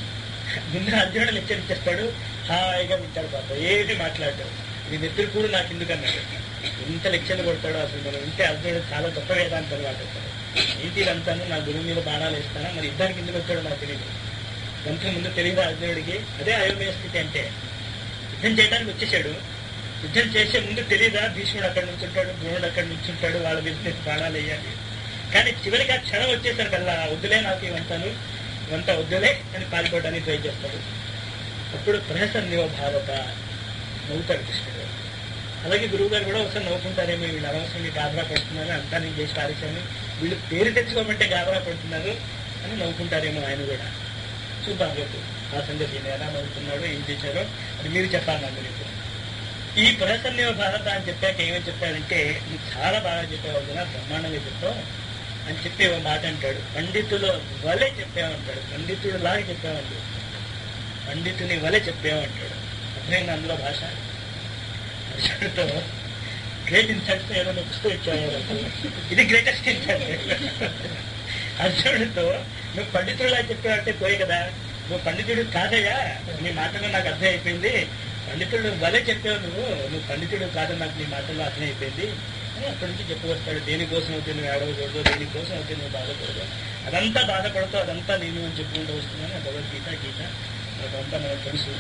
ముందు అర్జునుడు లెక్చర్ ఇచ్చేస్తాడు హాయిగా వింటాడు పాప ఏది మాట్లాడతాడు మీ నిద్ర కూడా నాకు ఎందుకు అన్నాడు ఇంత లెక్చర్లు కొడతాడు అసలు మనం వింటే అర్జునుడు చాలా గొప్ప వేదాంతాలు మాట్లాడతాడు ఏంటి ఇదంతాను నా గురువు మీద బాణాలు వేస్తానా మరి ఇద్దరికి ఎందుకు వచ్చాడో నాకు తెలియదు అంతకు ముందు తెలియదు అర్జునుడికి అదే అయోమయ స్థితి అంటే యుద్ధం చేయడానికి వచ్చేసాడు యుద్ధం చేసే ముందు తెలియదా భీష్ముడు అక్కడి నుంచి ఉంటాడు ద్రోణుడు అక్కడి నుంచి ఉంటాడు వాళ్ళ బిజినెస్ ప్రాణాలు వేయాలి కానీ చివరికి ఆ క్షణం వచ్చేసరికల్లా వద్దులే నాకు ఇవంతాను ఇవంతా వద్దులే అని పాల్గొనడానికి ట్రై చేస్తాడు అప్పుడు ప్రహసన్నివ భారత నవ్వుతాడు కృష్ణుడు అలాగే గురువు గారు కూడా ఒకసారి నవ్వుకుంటారేమో వీళ్ళు అనవసరంగా గాబరా పడుతున్నారు అంతా నేను చేసి పారేశాను వీళ్ళు పేరు తెచ్చుకోమంటే గాబరా పడుతున్నారు అని నవ్వుకుంటారేమో ఆయన కూడా చూద్దాం రేపు ఆ సంగతి ఈయన ఎలా నవ్వుతున్నాడో ఏం చేశారో అది మీరు చెప్పాలి నాకు రేపు ఈ ప్రసన్నివ భారత అని చెప్పాక ఏమని చెప్పాడంటే నువ్వు చాలా బాగా చెప్పావు కదా బ్రహ్మాండంగా చెప్పావు అని చెప్పి ఒక మాట అంటాడు పండితులు వలె చెప్పామంటాడు పండితుడు లాగా చెప్పామంటాడు పండితుని వలె చెప్పామంటాడు అర్థమైంది అందులో భాష అర్జునుడితో గ్రేట్ ఇన్సల్ట్ ఏదైనా పుస్తకం ఇచ్చావు ఇది గ్రేటెస్ట్ ఇన్సల్ట్ అర్జునుడితో నువ్వు పండితుడిలా చెప్పావంటే పోయి కదా నువ్వు పండితుడు కాదయ్యా నీ మాటలో నాకు అర్థం అయిపోయింది పండితుడు వలే చెప్పావు నువ్వు నువ్వు పండితుడు కాదని నాకు నీ మాటల్లో అర్థం అయిపోయింది అని అని అక్కడి నుంచి చెప్పుకొస్తాడు దేనికోసం అయితే నువ్వు ఏడవకూడదు దేనికోసం అయితే నువ్వు బాధపడదు అదంతా బాధపడుతూ అదంతా నేను అని చెప్పుకుంటూ వస్తున్నాను ఆ భగవద్గీత గీత అదంతా మనకు తెలుసు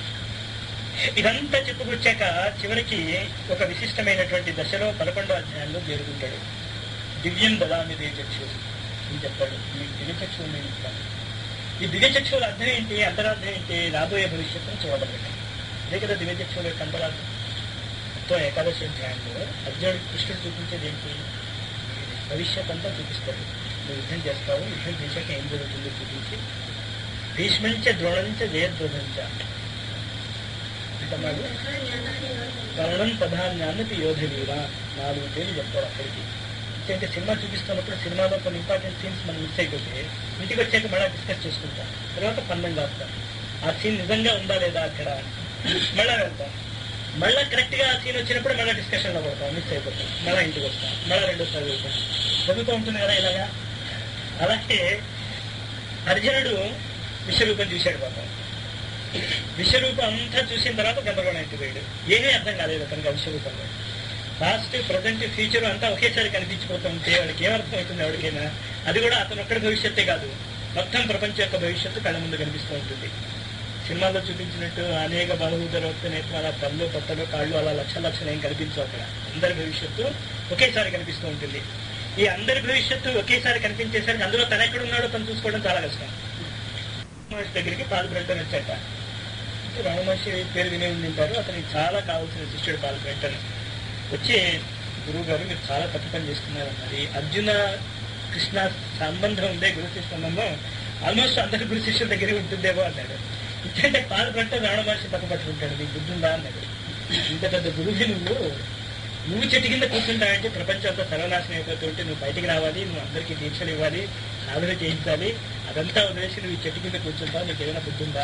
ఇదంతా చెప్పుకొచ్చాక చివరికి ఒక విశిష్టమైనటువంటి దశలో పదకొండో అధ్యాయంలో చేరుకుంటాడు దివ్యం దదామి దివ్యచక్షు అని చెప్తాడు మీకు దివ్యచక్షువు నేను ఇస్తాను ఈ దివ్యచక్షువుల అర్థం ఏంటి అంతరార్థం ఏంటి రాబోయే భవిష్యత్తును చూడగలగటం ఇదే కదా దివ్యచక్షువుల యొక్క అంతరార్థం మొత్తం ఏకాదశి అధ్యాయంలో అర్జునుడు కృష్ణుడు చూపించేది ఏంటి భవిష్యత్ అంతా చూపిస్తాడు నువ్వు యుద్ధం చేస్తావు యుద్ధం చేశాక ఏం జరుగుతుందో చూపించి భీష్మించ ద్రోణించ జయద్రోధించ అంటున్నాడు కరణం ప్రధాన్యానికి యోధ వీర నాలుగు పేర్లు చెప్తాడు అక్కడికి అంటే సినిమా చూపిస్తున్నప్పుడు సినిమాలో కొన్ని ఇంపార్టెంట్ సీన్స్ మనం మిస్ అయిపోతే ఇంటికి వచ్చాక మళ్ళీ డిస్కస్ చేసుకుంటాం తర్వాత పన్నం కాస్తాం ఆ సీన్ నిజంగా ఉందా లేదా అక్కడ మళ్ళా వెళ్తాం మళ్ళా కరెక్ట్ గా ఆ సీన్ వచ్చినప్పుడు మళ్ళీ డిస్కషన్ లో పడతాం మిస్ అయిపోతాం మళ్ళీ ఇంటికి వస్తాం మళ్ళీ రెండోసారి వెళ్తాం జరుగుతూ ఉంటుంది కదా ఇలాగా అలాగే అర్జునుడు విశ్వరూపం చూశాడు పాపం విశ్వరూపం అంతా చూసిన తర్వాత గందరగోళం అయిపోయాడు ఏమీ అర్థం కాలేదు అతనికి ఆ విశ్వరూపంలో పాస్ట్ ప్రజెంట్ ఫ్యూచర్ అంతా ఒకేసారి కనిపించిపోతూ ఉంటే వాడికి ఏమర్థం అవుతుంది ఎవరికైనా అది కూడా అతను ఒక్కడి భవిష్యత్తే కాదు మొత్తం ప్రపంచం యొక్క భవిష్యత్తు కళ్ళ ముందు కనిపిస్తూ ఉంటుంది సినిమాలో చూపించినట్టు అనేక బలహూదరవత్త నేత్రాల కళ్ళు పట్టలు కాళ్ళు అలా లక్ష లక్షలు ఏం కనిపించవు అక్కడ అందరి భవిష్యత్తు ఒకేసారి కనిపిస్తూ ఉంటుంది ఈ అందరి భవిష్యత్తు ఒకేసారి కనిపించేసరికి అందులో తన ఎక్కడ ఉన్నాడో తను చూసుకోవడం చాలా కష్టం మహర్షి దగ్గరికి పాల్గొనటం వచ్చాక రమణ మహర్షి పేరు వినే ఉంటారు అతనికి చాలా కావాల్సిన శిష్యుడు పాల్గొనటం వచ్చి గురువు గారు మీరు చాలా తప్పు పని చేస్తున్నారు అన్నది అర్జున కృష్ణ సంబంధం ఉందే గురు శిష్య సంబంధం ఆల్మోస్ట్ అందరి గురు శిష్యుల దగ్గరే ఉంటుందేమో అన్నాడు ఇంకంటే పాల్గొంటే రమణ మహర్షి తప్పు పట్టుకుంటాడు నీకు బుద్ధి ఉందా అన్నాడు ఇంత పెద్ద గురువు నువ్వు నువ్వు చెట్టు కింద కూర్చుంటావంటే ప్రపంచం అంతా సర్వనాశనం అయిపోతుంటే నువ్వు బయటికి రావాలి నువ్వు అందరికీ దీక్షలు ఇవ్వాలి సాధన చేయించాలి అదంతా వదిలేసి నువ్వు ఈ చెట్టు కింద కూర్చుంటావు నీకు ఏమైనా బుద్ధి ఉందా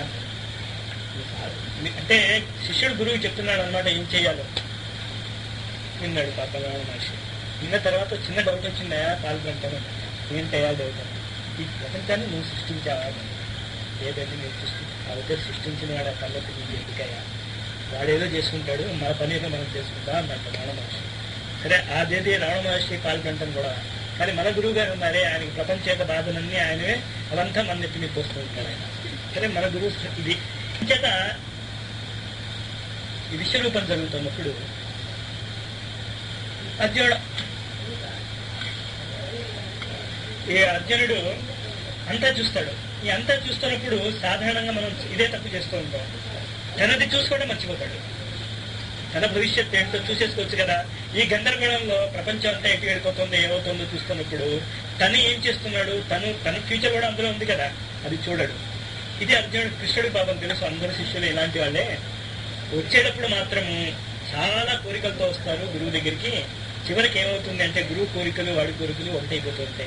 అంటే శిష్యుడు గురువు చెప్తున్నాడు అనమాట ఏం చేయాలో విన్నాడు పాప రమణ మహర్షి విన్న తర్వాత చిన్న డౌట్ వచ్చిందయా పాల్గొంటాను ఏంటయ్యా డౌట్ ఈ ప్రపంచాన్ని నువ్వు సృష్టించావా లేదండి నేను సృష్టి అయితే సృష్టించిన వాడు ఆ కళ్ళకి నీకు ఎందుకయ్యా వాడేదో చేసుకుంటాడు మన పని ఏదో మనం చేసుకుంటా అన్నట్టు రమణ మహర్షి సరే అదేది రమణ మహర్షి పాల్గొనటం కూడా కానీ మన గురువు గారు ఉన్నారే ఆయనకి ప్రపంచ యొక్క బాధలన్నీ ఆయనవే అవంతా మన నెత్తి మీద పోస్తూ ఉంటాడు ఆయన సరే మన గురువు ఇది చేత ఈ విశ్వరూపం జరుగుతున్నప్పుడు అర్జునుడు ఈ అర్జునుడు అంతా చూస్తాడు ఈ అంతా చూస్తున్నప్పుడు సాధారణంగా మనం ఇదే తప్పు చేస్తూ ఉంటాం తనది చూసుకోవడం మర్చిపోతాడు తన భవిష్యత్తు ఏంటో చూసేసుకోవచ్చు కదా ఈ గందరగోళంలో ప్రపంచం అంతా ఎటు వెళ్ళిపోతుందో ఏమవుతుందో చూస్తున్నప్పుడు తను ఏం చేస్తున్నాడు తను తన ఫ్యూచర్ కూడా అందులో ఉంది కదా అది చూడడు ఇది అర్జునుడు కృష్ణుడి పాపం తెలుసు అందరు శిష్యులు ఇలాంటి వాళ్ళే వచ్చేటప్పుడు మాత్రము చాలా కోరికలతో వస్తారు గురువు దగ్గరికి చివరికి ఏమవుతుంది అంటే గురువు కోరికలు వాడి కోరికలు ఒకటైపోతూ ఉంటాయి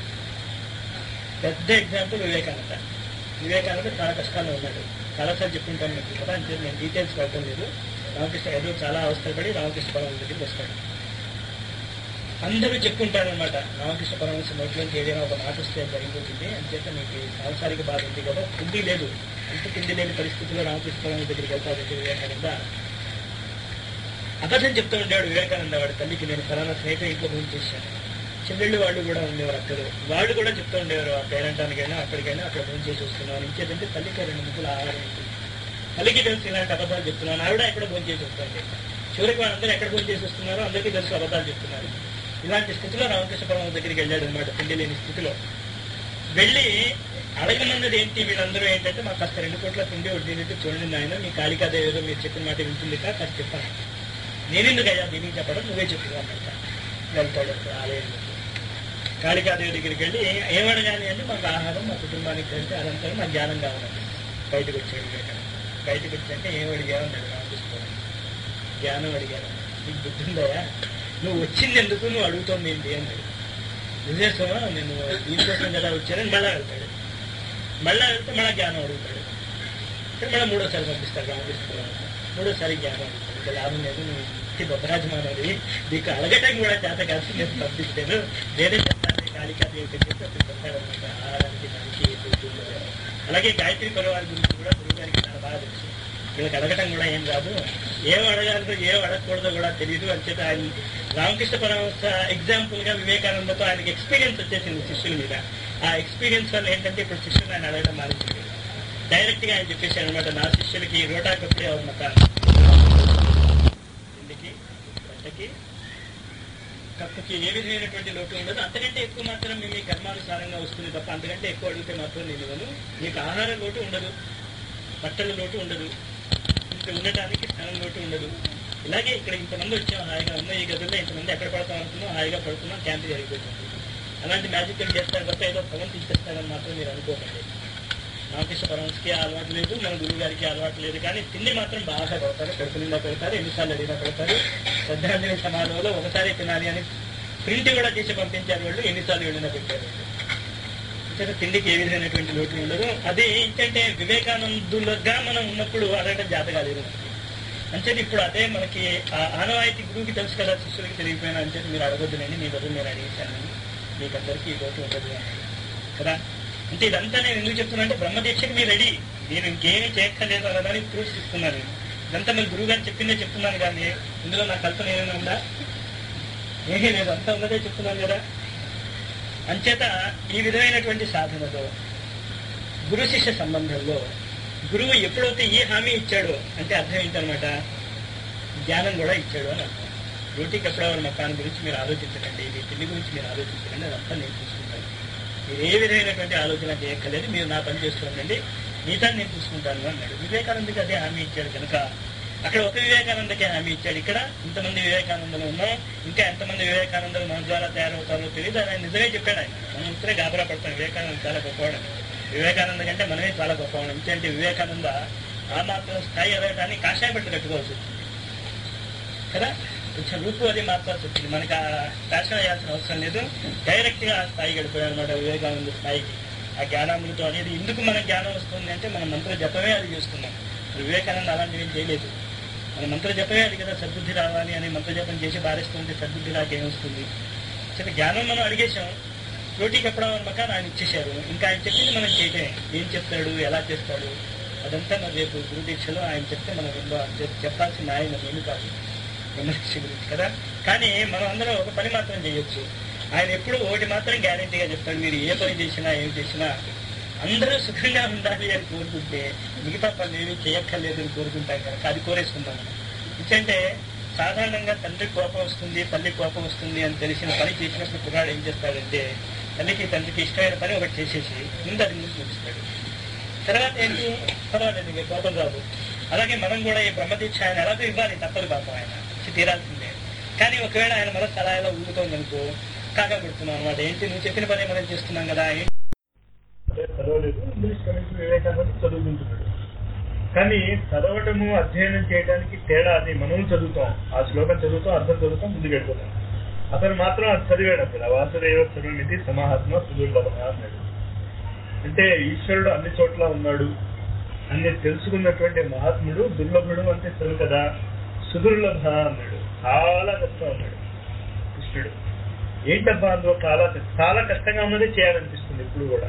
పెద్ద ఎగ్జాంపుల్ వివేకానంద వివేకానంద చాలా కష్టాల్లో ఉన్నాడు చాలాసార్లు చెప్పుకుంటాను మీకు కదా అంటే నేను డీటెయిల్స్ పెట్టడం లేదు రామకృష్ణ ఏదో చాలా అవస్థపడి రామకృష్ణ పరమహంస దగ్గరికి వస్తాడు అందరూ చెప్పుకుంటారనమాట రామకృష్ణ పరమహంస నోట్లోంచి ఏదైనా ఒక మాట వస్తే జరిగిపోతుంది అంచేత మీకు సాంసారిక బాధ ఉంది కదా తిండి లేదు అంత తిండి లేని పరిస్థితుల్లో రామకృష్ణ పరమహంస దగ్గరికి వెళ్తాడు వివేకానంద అబద్ధం చెప్తూ ఉండేవాడు వివేకానంద వాడి తల్లికి నేను ఫలానా స్నేహితులు ఇంట్లో భూమి చేశాను చెల్లెళ్ళు వాళ్ళు కూడా ఉండేవారు అక్కడ వాళ్ళు కూడా చెప్తూ ఉండేవారు ఆ పేరంటానికైనా అక్కడికైనా అక్కడ భూమి చేసి వస్తున్నాను ఇంకేదంటే తల్లికి రెండు ముగ్గులు ఆహారం ఉంటుంది తల్లికి తెలుసు ఇలాంటి అబద్ధాలు చెప్తున్నాను ఆవిడ ఎక్కడ భోజనం చేసి వస్తుంది చివరికి వాళ్ళందరూ ఎక్కడ భోజనం చేసి వస్తున్నారో అందరికీ తెలుసు అబద్ధాలు చెప్తున్నారు ఇలాంటి స్థితిలో రామకృష్ణ పరమ దగ్గరికి వెళ్ళాడు అనమాట తిండి లేని స్థితిలో వెళ్ళి అడగమన్నది ఏంటి వీళ్ళందరూ ఏంటంటే మాకు కాస్త రెండు కోట్ల తిండి వడ్డీనట్టు చూడండి నాయన మీ కాళికాదేవి ఏదో మీరు చెప్పిన మాట వింటుంది కాస్త చెప్పాను నేనెందుకు అయ్యా దీనికి చెప్పడం నువ్వే చెప్పు అన్నట్ట వెళ్తాడు ఆలయంలో కాళికాదేవి దగ్గరికి వెళ్ళి ఏమడగాలి అంటే మాకు ఆహారం మా కుటుంబానికి కలిసి అదంతా మా జ్ఞానం కావాలండి బయటకు వచ్చాడు వివేకానంద బయటకు వచ్చాక ఏం అడిగావు రామకృష్ణ జ్ఞానం అడిగాను నీకు బుద్ధి ఉందయా నువ్వు వచ్చింది ఎందుకు నువ్వు అడుగుతోంది ఏంటి అన్నాడు నిజేశ్వరా నేను దీనికోసం కదా వచ్చానని మళ్ళా వెళ్తాడు మళ్ళా వెళ్తే మళ్ళా జ్ఞానం అడుగుతాడు అంటే మళ్ళీ మూడోసారి పంపిస్తాడు రామకృష్ణ మూడోసారి జ్ఞానం అడుగుతాడు ఇంకా లాభం లేదు నువ్వు ఇంటి బొబ్బరాజమానది నీకు అడగటం కూడా చేత కాదు నేను పంపిస్తాను నేనే చెప్తాను కాళికాదేవి చెప్పి అతను చెప్తాడనమాట ఆహారానికి దానికి పొద్దున్న. అలాగే గాయత్రి పరివారి గురించి కూడా గురువు గారికి చాలా బాగా తెలుసు వీళ్ళకి అడగటం కూడా ఏం కాదు ఏం అడగాలో ఏం అడగకూడదో కూడా తెలియదు అంచేత ఆయన రామకృష్ణ పరమహంస ఎగ్జాంపుల్ గా వివేకానందతో ఆయనకి ఎక్స్పీరియన్స్ వచ్చేసింది శిష్యుల మీద ఆ ఎక్స్పీరియన్స్ వల్ల ఏంటంటే ఇప్పుడు శిష్యులు ఆయన అడగడం మారింది డైరెక్ట్ గా ఆయన చెప్పేశారు అనమాట నా శిష్యులకి రోటా కప్పుడే అవుమత ఇంటికి బట్టకి కప్పుకి ఏ విధమైనటువంటి లోటు ఉండదు అంతకంటే ఎక్కువ మాత్రం మీ మీ కర్మానుసారంగా వస్తుంది తప్ప అంతకంటే ఎక్కువ అడిగితే మాత్రం నేను ఇవ్వను మీకు ఆహార లోటు ఉండదు బట్టల లోటు ఉండదు ఇంకా ఉండటానికి స్థలం లోటు ఉండదు ఇలాగే ఇక్కడ ఇంతమంది వచ్చాం హాయిగా ఉన్న ఈ గదుల్లో ఇంతమంది ఎక్కడ పడతాం అనుకున్నాం హాయిగా పడుతున్నాం క్యాంప్ జరిగిపోతుంది అలాంటి మ్యాజిక్ చేస్తారు తప్ప ఏదో ఫలం తీసేస్తారని మాత్రం మీరు అనుకోకండి రామకృష్ణ పరమస్కి అలవాటు లేదు మన గురువు గారికి అలవాటు లేదు కానీ తిండి మాత్రం బాగా పెడతారు కడుపు నిండా పెడతారు ఎన్నిసార్లు అడిగినా పెడతారు శ్రద్ధాంజలి సమాధంలో ఒకసారి తినాలి అని ప్రింట్ కూడా చేసి పంపించారు వాళ్ళు ఎన్నిసార్లు వెళ్ళినా పెట్టారు ఇక్కడ తిండికి ఏ విధమైనటువంటి లోటు ఉండదు అది ఏంటంటే వివేకానందులుగా మనం ఉన్నప్పుడు అడగడం జాత కాలేదు అంచేది ఇప్పుడు అదే మనకి ఆ ఆనవాయితీ గురువుకి తెలుసు కదా శిష్యులకి తెలియకపోయినా అంచేది మీరు అడగొద్దులేండి మీ బదులు నేను అడిగిస్తాను మీకు అందరికీ ఈ లోటు ఉండదు అని కదా అంటే ఇదంతా నేను ఎందుకు చెప్తున్నా అంటే బ్రహ్మదీక్షకి మీరు రెడీ నేను ఇంకేమీ చేయక్కర్లేదు అనడానికి ప్రూఫ్ ఇస్తున్నాను నేను ఇదంతా మీరు గురువు గారు చెప్పిందే చెప్తున్నాను కానీ ఇందులో నా కల్పన ఏమైనా ఉందా ఏమీ లేదు అంతా ఉన్నదే చెప్తున్నాను కదా అంచేత ఈ విధమైనటువంటి సాధనలో గురు శిష్య సంబంధంలో గురువు ఎప్పుడైతే ఈ హామీ ఇచ్చాడో అంటే అర్థం ఏంటనమాట జ్ఞానం కూడా ఇచ్చాడు అని అర్థం రోటీకి ఎప్పుడెవరు మకాన్ గురించి మీరు ఆలోచించకండి మీ తిండి గురించి మీరు ఆలోచించకండి అదంతా నేను చూసుకుంటాను మీరు ఏ విధమైనటువంటి ఆలోచన చేయక్కర్లేదు మీరు నా పని చేస్తుండండి మిగతా నేను చూసుకుంటాను అన్నాడు వివేకానందకి అదే హామీ ఇచ్చాడు కనుక అక్కడ ఒక వివేకానందకే హామీ ఇచ్చాడు ఇక్కడ ఇంతమంది వివేకానందలు ఉన్నాం ఇంకా ఎంతమంది వివేకానందలు మన ద్వారా తయారవుతారో తెలియదు ఆయన నిజమే చెప్పాడు ఆయన మనం ఇద్దరే గాబరా పడతాం వివేకానంద చాలా గొప్పవాడు వివేకానంద కంటే మనమే చాలా గొప్పవాడు ఎందుకంటే వివేకానంద ఆ మాత్రం స్థాయి ఎదగటానికి కాషాయ బట్ట కట్టుకోవాల్సి వచ్చింది కదా కొంచెం రూపు అది మార్చాల్సి వచ్చింది మనకి ఆ ఫ్యాషన్ అయ్యాల్సిన అవసరం లేదు డైరెక్ట్ గా ఆ స్థాయి గడిపోయాడు అనమాట వివేకానంద స్థాయికి ఆ జ్ఞానామృతం అనేది ఎందుకు మన జ్ఞానం వస్తుంది అంటే మన మంత్ర జపమే అది చేస్తున్నాం వివేకానంద అలాంటివి ఏం చేయలేదు మన మంత్ర జపమే అది కదా సద్బుద్ధి రావాలి అని మంత్ర జపం చేసి బారేస్తుంటే సద్బుద్ధి రాకేం వస్తుంది చిన్న జ్ఞానం మనం అడిగేశాం రోటీకి ఎప్పడం మకాన్ ఆయన ఇచ్చేశారు ఇంకా ఆయన చెప్పింది మనం చేయటమే ఏం చెప్తాడు ఎలా చేస్తాడు అదంతా మరి రేపు గురు దీక్షలో ఆయన చెప్తే మనం విందో చెప్పాల్సిన ఆయన ఏమి కాదు బ్రహ్మశిక్ష గురించి కదా కానీ మనం అందరం ఒక పని మాత్రం చేయొచ్చు ఆయన ఎప్పుడు ఒకటి మాత్రం గ్యారంటీగా చెప్తాడు మీరు ఏ పని చేసినా ఏం చేసినా అందరూ సుఖంగా ఉండాలి అని కోరుకుంటే మిగతా పనులు ఏమీ చేయక్కర్లేదు అని కోరుకుంటాం కనుక అది కోరేసుకుందాం ఎందుకంటే సాధారణంగా తండ్రి కోపం వస్తుంది తల్లి కోపం వస్తుంది అని తెలిసిన పని చేసినప్పుడు కుర్రాడు ఏం చేస్తాడంటే తల్లికి తండ్రికి ఇష్టమైన పని ఒకటి చేసేసి ముందు అది ముందు చూపిస్తాడు తర్వాత ఏంటి పర్వాలేదు ఇంకా కోపం రాదు అలాగే మనం కూడా ఈ బ్రహ్మదీక్ష ఆయన ఎలాగో ఇవ్వాలి తప్పదు పాపం ఆయన ఇచ్చి తీరాల్సిందే కానీ ఒకవేళ ఆయన మనసు అలా ఎలా ఊగుతోంది అనుకో కాకా పెడుతున్నాం అనమాట ఏంటి నువ్వు చెప్పిన పని మనం చేస్తున్నాం కదా ఏంటి చదవలేదు ఇంగ్లీష్ కమిషన్ వివేకానంద చదువుకుంటున్నాడు కానీ చదవటము అధ్యయనం చేయడానికి తేడా అది మనం చదువుతాం ఆ శ్లోకం చదువుతాం అర్థం చదువుతాం ముందుకు వెళ్ళిపోతాం అతను మాత్రం అది చదివాడు అక్కడ వాసుదేవ చదువునిది సమాహాత్మ సుదుర్లభ అన్నాడు అంటే ఈశ్వరుడు అన్ని చోట్ల ఉన్నాడు అన్ని తెలుసుకున్నటువంటి మహాత్ముడు దుర్లభుడు అంటే చదువు కదా సుదుర్లభ అన్నాడు చాలా కష్టం అన్నాడు కృష్ణుడు ఏంటబ్బా అందులో చాలా చాలా కష్టంగా ఉన్నది చేయాలనిపిస్తుంది ఇప్పుడు కూడా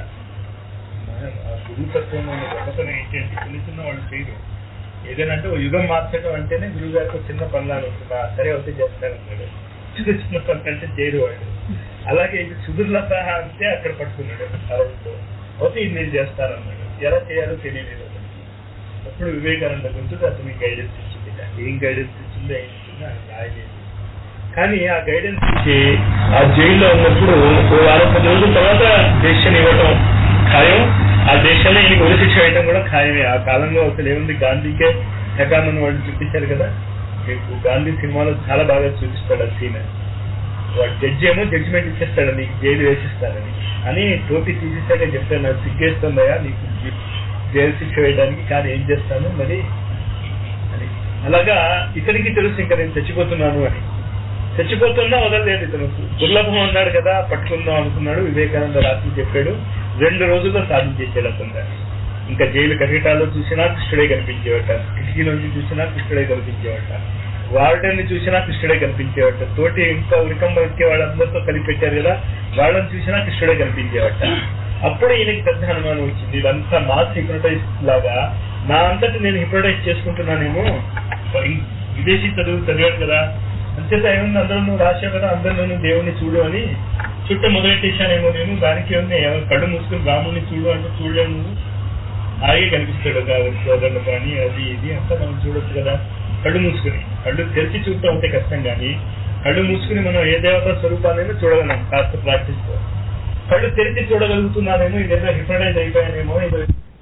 ఆ గురుతత్వం అనే గొప్పతనం ఏంటి అంటే చిన్న చిన్న వాళ్ళు చేయరు ఏదైనా అంటే ఓ యుగం మార్చడం అంటేనే గురువు గారికి చిన్న పనులు ఉంటుందా సరే అవుతే చేస్తానన్నాడు చిన్న చిన్న పనులు అంటే చేయరు వాడు అలాగే ఇది సుదుర్లభ అంటే అక్కడ పట్టుకున్నాడు అరవతో అయితే ఇది నేను చేస్తానన్నాడు ఎలా చేయాలో తెలియలేదు అతనికి అప్పుడు వివేకానంద గురించి అతనికి గైడెన్స్ ఇచ్చింది ఏం గైడెన్స్ ఇచ్చిందో ఏం ఇచ్చిందో ఆయన రాయలేదు కానీ ఆ గైడెన్స్ ఇచ్చి ఆ జైల్లో ఉన్నప్పుడు ఓ వారం పది రోజుల తర్వాత డెసిషన్ ఇవ్వటం ఖాయం ఆ దేశంలో ఈయన ఉరి శిక్ష వేయటం కూడా ఖాయమే ఆ కాలంలో అసలు ఏముంది గాంధీకే ఎకామన్ వాళ్ళు చూపించారు కదా మీకు గాంధీ సినిమాలో చాలా బాగా చూపిస్తాడు ఆ సీన్ వాడు జడ్జి ఏమో జడ్జిమెంట్ ఇచ్చేస్తాడు నీకు జైలు వేసిస్తాడని అని టోపీ తీసేసాక చెప్తాను నాకు సిగ్గేస్తుందయా నీకు జైలు శిక్ష వేయడానికి కానీ ఏం చేస్తాను మరి అని అలాగా ఇతనికి తెలుసు ఇంకా నేను చచ్చిపోతున్నాను అని చచ్చిపోతున్నా వదలలేదు ఇతను దుర్లభం అన్నాడు కదా పట్టుకుందాం అనుకున్నాడు వివేకానంద రాత్రి చెప్పాడు రెండు రోజుల్లో సాధించేసాడు అతను ఇంకా జైలు కటిటాల్లో చూసినా కృష్ణుడే కనిపించేవట కిటికీ నుంచి చూసినా కృష్ణుడే కనిపించేవట వార్డెన్ చూసినా కృష్ణుడే కనిపించేవట తోటి ఇంకా ఉరికంబ ఎక్కే వాళ్ళందరితో కలిపి పెట్టారు కదా వాళ్ళని చూసినా కృష్ణుడే కనిపించేవట అప్పుడు ఈయనకి పెద్ద అనుమానం వచ్చింది ఇదంతా మాస్ హిప్నటైజ్ లాగా నా అంతటి నేను హిప్నటైజ్ చేసుకుంటున్నానేమో విదేశీ చదువు చదివాడు కదా అంచేత ఏముంది అందరూ నువ్వు రాశావు కదా అందరిలో నువ్వు దేవుణ్ణి చూడు అని చుట్టూ మొదలెట్టేశానేమో నేను దానికి ఉంది ఎవరు కళ్ళు మూసుకుని బ్రాహ్మణ్ణి చూడు అంటే చూడలేము నువ్వు అలాగే కనిపిస్తాడు కాబట్టి సోదరులు కానీ అది ఇది అంతా మనం చూడొచ్చు కదా కళ్ళు మూసుకుని కళ్ళు తెరిచి చూడటం అంటే కష్టం కానీ కళ్ళు మూసుకుని మనం ఏ దేవత స్వరూపాలైనా చూడగలం కాస్త ప్రాక్టీస్ తో కళ్ళు తెరిచి చూడగలుగుతున్నానేమో ఇదేదో హిప్నటైజ్ అయిపోయానేమో ఇది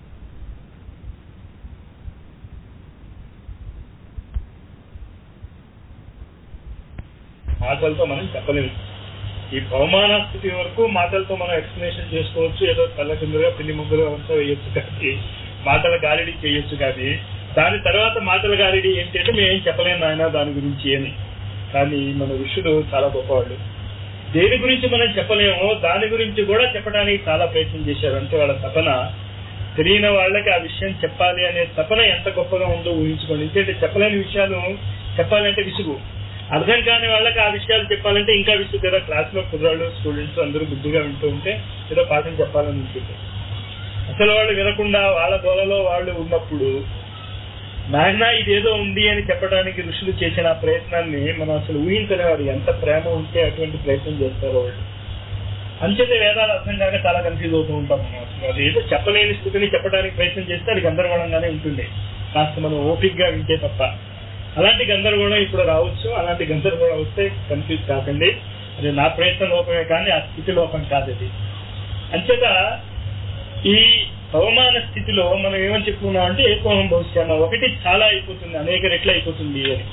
మాటలతో మనం చెప్పలేము ఈ బహుమాన స్థితి వరకు మాటలతో మనం ఎక్స్ప్లెనేషన్ చేసుకోవచ్చు ఏదో కళ్ళ కిందగా పిల్లి ముగ్గులు అంతా వేయొచ్చు కానీ మాటల గాలిడి చేయొచ్చు కానీ దాని తర్వాత మాటల గాలిడి ఏంటి అంటే మేము ఏం చెప్పలేము ఆయన దాని గురించి అని కానీ మన ఋషులు చాలా గొప్పవాళ్ళు దేని గురించి మనం చెప్పలేమో దాని గురించి కూడా చెప్పడానికి చాలా ప్రయత్నం చేశారు అంటే వాళ్ళ తపన తెలియని వాళ్ళకి ఆ విషయం చెప్పాలి అనే తపన ఎంత గొప్పగా ఉందో ఊహించుకోండి ఎందుకంటే చెప్పలేని విషయాలు చెప్పాలంటే విసుగు అర్థం కాని వాళ్ళకి ఆ విషయాలు చెప్పాలంటే ఇంకా విసుగు కదా క్లాస్ లో కుర్రాళ్ళు స్టూడెంట్స్ అందరూ బుద్ధిగా వింటూ ఉంటే ఏదో పాఠం చెప్పాలని ఉంటుంది అసలు వాళ్ళు వినకుండా వాళ్ళ గోలలో వాళ్ళు ఉన్నప్పుడు నాయన ఇదేదో ఉంది అని చెప్పడానికి ఋషులు చేసిన ఆ ప్రయత్నాన్ని మనం అసలు ఊహించలేవారు ఎంత ప్రేమ ఉంటే అటువంటి ప్రయత్నం చేస్తారో వాళ్ళు అంచేత వేదాలు అర్థం కాక చాలా కన్ఫ్యూజ్ అవుతూ ఉంటాం మనం అసలు అది ఏదో చెప్పలేని స్థితిని చెప్పడానికి ప్రయత్నం చేస్తే అది గందరగోళంగానే ఉంటుంది కాస్త మనం ఓపిక్ గా వింటే తప్ప అలాంటి గందరగోళం ఇప్పుడు రావచ్చు అలాంటి గందరగోళం వస్తే కన్ఫ్యూజ్ కాకండి అది నా ప్రయత్న లోపమే కానీ ఆ స్థితి లోపం కాదు అది అంచేత ఈ అవమాన స్థితిలో మనం ఏమని చెప్పుకున్నాం అంటే ఏకోహం భవిష్యాన ఒకటి చాలా అయిపోతుంది అనేక రెట్లు అయిపోతుంది అని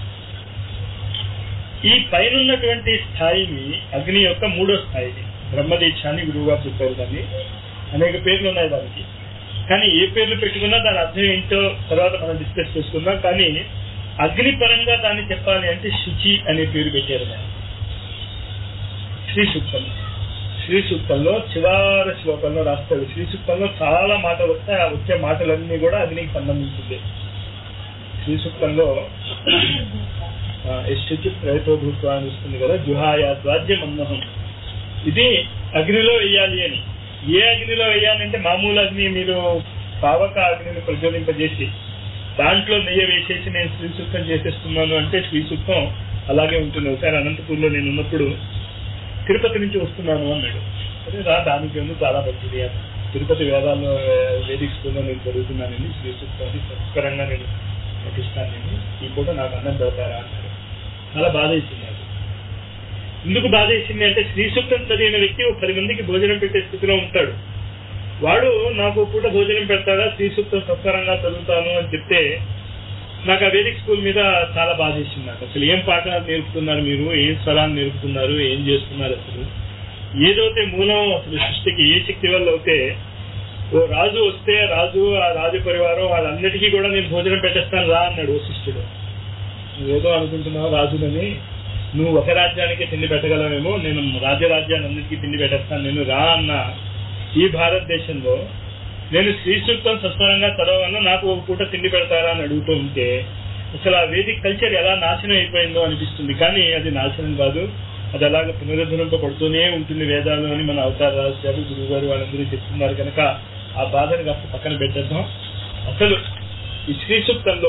ఈ పైనున్నటువంటి స్థాయిని అగ్ని యొక్క మూడో స్థాయిని బ్రహ్మదీక్ష అని గురువు గారు చెప్పారు దాన్ని అనేక పేర్లు ఉన్నాయి దానికి కానీ ఏ పేర్లు పెట్టుకున్నా దాని అర్థం ఏంటో తర్వాత మనం డిస్కస్ చేసుకుందాం కానీ అగ్ని పరంగా దాన్ని చెప్పాలి అంటే శుచి అనే పేరు పెట్టారు దాన్ని శ్రీ సూక్తం శ్రీ సూక్తంలో చివరి శ్లోకంలో రాస్తాడు శ్రీ సూక్తంలో చాలా మాటలు వస్తాయి ఆ వచ్చే మాటలన్నీ కూడా అగ్నికి సంబంధించింది శ్రీ సూక్తంలో శుచి ప్రయతో భూత్వ అని వస్తుంది కదా జుహాయా స్వాధ్యం అన్నహం ఇది అగ్నిలో వేయాలి అని ఏ అగ్నిలో వేయాలంటే మామూలు అగ్ని మీరు పావక అగ్నిని ప్రజ్వలింపజేసి దాంట్లో నెయ్యి వేసేసి నేను శ్రీ సూక్తం చేసేస్తున్నాను అంటే శ్రీ సూక్తం అలాగే ఉంటుంది ఒకసారి అనంతపూర్లో నేను ఉన్నప్పుడు తిరుపతి నుంచి వస్తున్నాను అన్నాడు అదే రా దానికి ఉంది చాలా మంచిది అని తిరుపతి వేదాల్లో వేదిక స్కూల్లో నేను చదువుతున్నానని శ్రీ సూక్తాన్ని సంస్కరంగా నేను నటిస్తాను నేను ఈ పూట నాకు అన్నం పెడతారా అన్నాడు చాలా బాధ ఇచ్చింది నాకు ఎందుకు బాధ ఇచ్చింది అంటే శ్రీ సూక్తం చదివిన వ్యక్తి ఒక పది మందికి భోజనం పెట్టే స్థితిలో ఉంటాడు వాడు నాకు పూట భోజనం పెడతారా శ్రీ సూక్తం సంస్కారంగా చదువుతాను అని చెప్తే నాకు ఆ వేదిక స్కూల్ మీద చాలా బాధ వేసింది నాకు అసలు ఏం పాఠాలు నేర్పుతున్నారు మీరు ఏం స్వరాలు నేర్పుతున్నారు ఏం చేస్తున్నారు అసలు ఏదైతే మూలం అసలు సృష్టికి ఏ శక్తి వల్ల అయితే ఓ రాజు వస్తే రాజు ఆ రాజు పరివారం వాళ్ళందరికీ కూడా నేను భోజనం పెట్టేస్తాను రా అన్నాడు ఓ శిష్యుడు నువ్వేదో అనుకుంటున్నావు రాజులని నువ్వు ఒక రాజ్యానికి తిండి పెట్టగలవేమో నేను రాజ్యరాజ్యాన్ని అందరికీ తిండి పెట్టేస్తాను నేను రా అన్న ఈ భారతదేశంలో నేను శ్రీ సూక్తం సస్వరంగా చదవను నాకు ఒక పూట తిండి పెడతారా అని అడుగుతూ ఉంటే అసలు ఆ వేదిక కల్చర్ ఎలా నాశనం అయిపోయిందో అనిపిస్తుంది కానీ అది నాశనం కాదు అది అలాగ పునరుద్ధరింపబడుతూనే ఉంటుంది వేదాలు అని మన అవతార రాజు గురువు గారు వాళ్ళందరూ చెప్తున్నారు కనుక ఆ బాధను కాస్త పక్కన పెట్టేద్దాం అసలు ఈ శ్రీ సూక్తంలో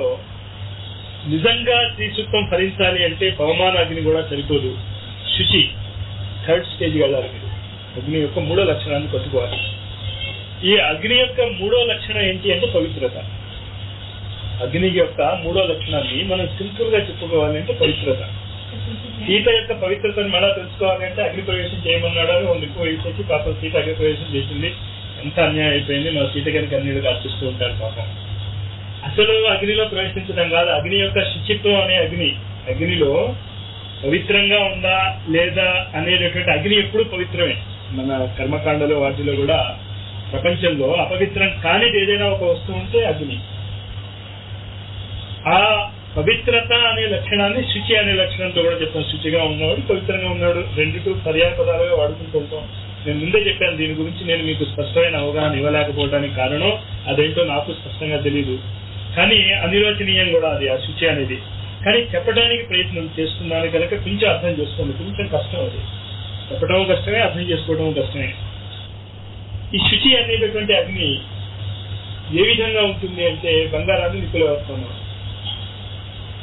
నిజంగా శ్రీ సూక్తం ఫలించాలి అంటే పవమాన అగ్ని కూడా సరిపోదు శుచి థర్డ్ స్టేజ్ వెళ్ళాలి మీరు అగ్ని యొక్క మూడో లక్షణాన్ని పట్టుకోవాలి ఈ అగ్ని యొక్క మూడో లక్షణం ఏంటి అంటే పవిత్రత అగ్ని యొక్క మూడో లక్షణాన్ని మనం సింపుల్ గా చెప్పుకోవాలి అంటే పవిత్రత సీత యొక్క పవిత్రతను మళ్ళా తెలుసుకోవాలి అంటే అగ్ని ప్రవేశం చేయమన్నాడు అని వాళ్ళు ఎక్కువ వేసేసి పాపం సీత అగ్ని ప్రవేశం చేసింది ఎంత అన్యాయం అయిపోయింది మా సీత గారికి కన్నీళ్ళు కార్చిస్తూ ఉంటారు పాపం అసలు అగ్నిలో ప్రవేశించడం కాదు అగ్ని యొక్క శుచిత్వం అనే అగ్ని అగ్నిలో పవిత్రంగా ఉందా లేదా అనేటటువంటి అగ్ని ఎప్పుడు పవిత్రమే మన కర్మకాండలో వాటిలో కూడా ప్రపంచంలో అపవిత్రం కానిది ఏదైనా ఒక వస్తువు ఉంటే అగ్ని ఆ పవిత్రత అనే లక్షణాన్ని శుచి అనే లక్షణంతో కూడా చెప్తాం శుచిగా ఉన్నవాడు పవిత్రంగా ఉన్నాడు రెండిటు పర్యాయ పదాలుగా వాడుకుంటూ ఉంటాం నేను ముందే చెప్పాను దీని గురించి నేను మీకు స్పష్టమైన అవగాహన ఇవ్వలేకపోవడానికి కారణం అదేంటో నాకు స్పష్టంగా తెలియదు కానీ అనిరోచనీయం కూడా అది ఆ శుచి అనేది కానీ చెప్పడానికి ప్రయత్నం చేస్తున్నాను కనుక కొంచెం అర్థం చేసుకోండి కొంచెం కష్టం అది చెప్పడం కష్టమే అర్థం చేసుకోవడం కష్టమే ఈ శుచి అనేటటువంటి అగ్ని ఏ విధంగా ఉంటుంది అంటే బంగారాన్ని నిప్పులు వేస్తున్నాం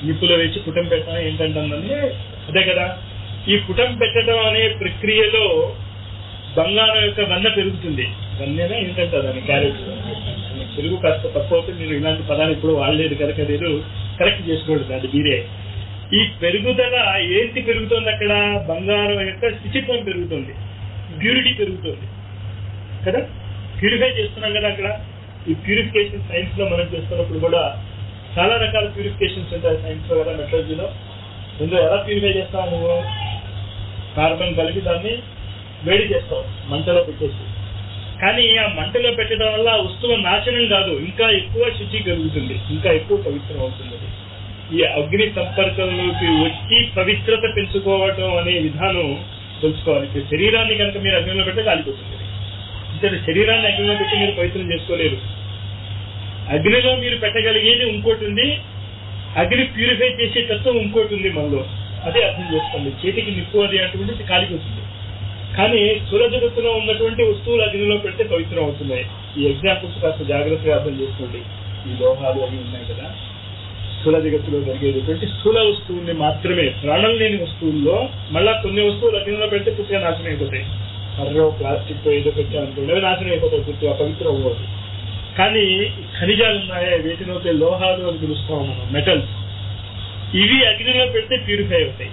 నిప్పులో వేసి పుటం పెట్టడం ఏంటంటే అదే కదా ఈ పుటం పెట్టడం అనే ప్రక్రియలో బంగారం యొక్క వెన్న పెరుగుతుంది వెన్ననే ఏంటంటే దాని క్యారెట్ తెలుగు కాస్త తక్కువ అవుతుంది మీరు ఇలాంటి పదాలు ఇప్పుడు వాడలేదు కనుక మీరు కరెక్ట్ చేసుకోండి అది మీరే ఈ పెరుగుదల ఏంటి పెరుగుతుంది అక్కడ బంగారం యొక్క శుచిత్వం పెరుగుతుంది ప్యూరిటీ పెరుగుతుంది కదా ప్యూరిఫై చేస్తున్నాం కదా అక్కడ ఈ ప్యూరిఫికేషన్ సైన్స్ లో మనం చేస్తున్నప్పుడు కూడా చాలా రకాల ప్యూరిఫికేషన్స్ ఉంటాయి సైన్స్ లో కదా మెట్రాలజీలో ఇందులో ఎలా ప్యూరిఫై చేస్తావు నువ్వు కార్బన్ కలిపి దాన్ని వేడి చేస్తావు మంటలో పెట్టేసి కానీ ఆ మంటలో పెట్టడం వల్ల ఆ వస్తువు నాశనం కాదు ఇంకా ఎక్కువ శుచి కలుగుతుంది ఇంకా ఎక్కువ పవిత్రం అవుతుంది అది. ఈ అగ్ని సంపర్కంలోకి వచ్చి పవిత్రత పెంచుకోవటం అనే విధానం తెలుసుకోవాలి ఇప్పుడు శరీరాన్ని కనుక మీరు అగ్నిలో పెడితే కాలిపోతుంది అంటే శరీరాన్ని అగ్నిలో పెట్టి మీరు పవిత్రం చేసుకోలేరు అగ్నిలో మీరు పెట్టగలిగేది ఇంకోటి ఉంది అగ్ని ప్యూరిఫై చేసే తత్వం ఇంకోటి ఉంది మనలో అదే అర్థం చేసుకోండి చేతికి నిప్పు అది అటువంటిది కాలిపోతుంది కానీ స్థూల జగత్తులో ఉన్నటువంటి వస్తువులు అగ్నిలో పెడితే పవిత్రం అవుతున్నాయి ఈ ఎగ్జాంపుల్స్ కాస్త జాగ్రత్తగా అర్థం చేసుకోండి ఈ లోహాలు అవి ఉన్నాయి కదా స్థూల జగత్తులో జరిగేటువంటి స్థూల వస్తువుల్ని మాత్రమే ప్రాణం లేని వస్తువుల్లో మళ్ళా కొన్ని వస్తువులు అగ్నిలో పెడితే పూర్తిగా నాశనం అయిపోతాయి మరో ప్లాస్టిక్ ఏదో పెట్టామనుకోండి అవి నాశనం అయిపోతాయి పూర్తిగా పవిత్రం అవ్వదు కానీ ఈ ఖనిజాలు ఉన్నాయా వీటినైతే లోహాలు అని పిలుస్తాం మనం మెటల్స్ ఇవి అగ్నిలో పెడితే ప్యూరిఫై అవుతాయి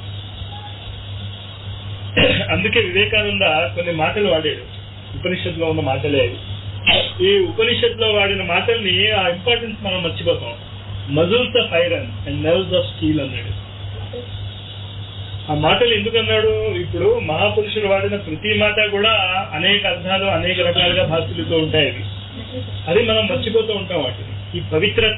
అందుకే వివేకానంద కొన్ని మాటలు వాడాడు ఉపనిషత్తులో ఉన్న మాటలే అవి ఈ ఉపనిషత్తులో వాడిన మాటల్ని ఆ ఇంపార్టెన్స్ మనం మర్చిపోతాం muscles of iron and nerves of steel అన్నాడు ఆ మాటలు ఎందుకు అన్నాడు ఇప్పుడు మహాపురుషులు వాడిన ప్రతి మాట కూడా అనేక అర్థాలు అనేక రకాలుగా భాషలుతూ ఉంటాయి అవి అది మనం మర్చిపోతూ ఉంటాం వాటిని ఈ పవిత్రత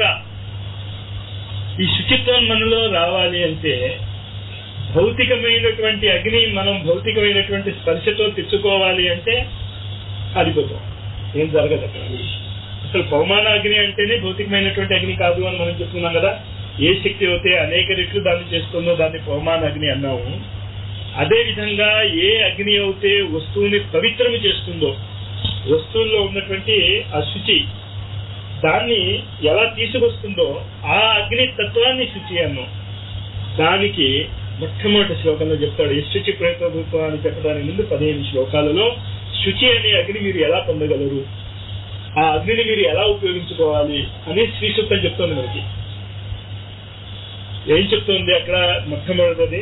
ఈ శుచిత్వం మనలో రావాలి అంటే భౌతికమైనటువంటి అగ్ని మనం భౌతికమైనటువంటి స్పర్శతో తెచ్చుకోవాలి అంటే కాలిపోతాం ఏం జరగదు అక్కడ అసలు పవమాన అగ్ని అంటేనే భౌతికమైనటువంటి అగ్ని కాదు అని మనం చెప్తున్నాం కదా ఏ శక్తి అయితే అనేక రెట్లు దాన్ని చేస్తుందో దాన్ని పవమాన అగ్ని అన్నాము అదే విధంగా ఏ అగ్ని అయితే వస్తువుని పవిత్రము చేస్తుందో వస్తువుల్లో ఉన్నటువంటి ఆ శుచి దాన్ని ఎలా తీసుకొస్తుందో ఆ అగ్ని తత్వాన్ని శుచి అన్నాం దానికి మొట్టమొదటి శ్లోకంలో చెప్తాడు ఈ శుచి ప్రయత్నం అని చెప్పడానికి ముందు పదిహేను శ్లోకాలలో శుచి అనే అగ్ని మీరు ఎలా పొందగలరు ఆ అగ్నిని మీరు ఎలా ఉపయోగించుకోవాలి అని శ్రీ సూక్తం చెప్తోంది మనకి ఏం చెప్తోంది అక్కడ మొట్టమొదటిది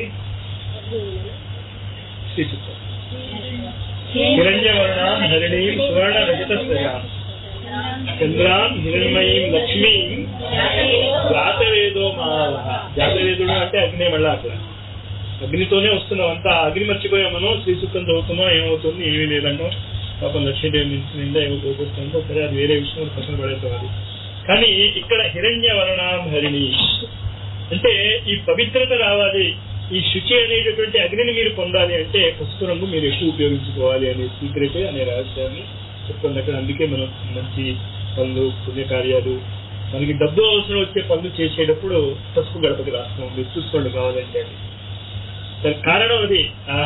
శ్రీ సూక్తం హిరణ్యవర్ణాం హరిణీం సువర్ణ రజతస్వయాం చంద్రాం హిరణ్మయీం లక్ష్మీం జాతవేదో మావహ జాతవేదుడు అంటే అగ్ని మళ్ళా అక్కడ అగ్నితోనే వస్తున్నాం అంతా అగ్ని మర్చిపోయాం మనం శ్రీ సూక్తం చదువుతున్నాం ఏమవుతుంది ఏమీ లేదంటాం పాపం లక్ష్మీదేవి నుంచి నిండా ఏమో కోపిస్తుందో సరే అది వేరే విషయం పక్కన పడేస్తాం అది కానీ ఇక్కడ హిరణ్య వర్ణాం హరిణి అంటే ఈ పవిత్రత రావాలి ఈ శుచి అనేటటువంటి అగ్నిని మీరు పొందాలి అంటే పసుపు రంగు మీరు ఎక్కువ ఉపయోగించుకోవాలి అనే సీక్రెట్ అనే రహస్యాన్ని చెప్తుంది అక్కడ అందుకే మనం మంచి పనులు పుణ్యకార్యాలు మనకి డబ్బు అవసరం వచ్చే పనులు చేసేటప్పుడు పసుపు గడపకి రాస్తాం మీరు చూసుకోండి కావాలంటే అది దానికి కారణం అది ఆ,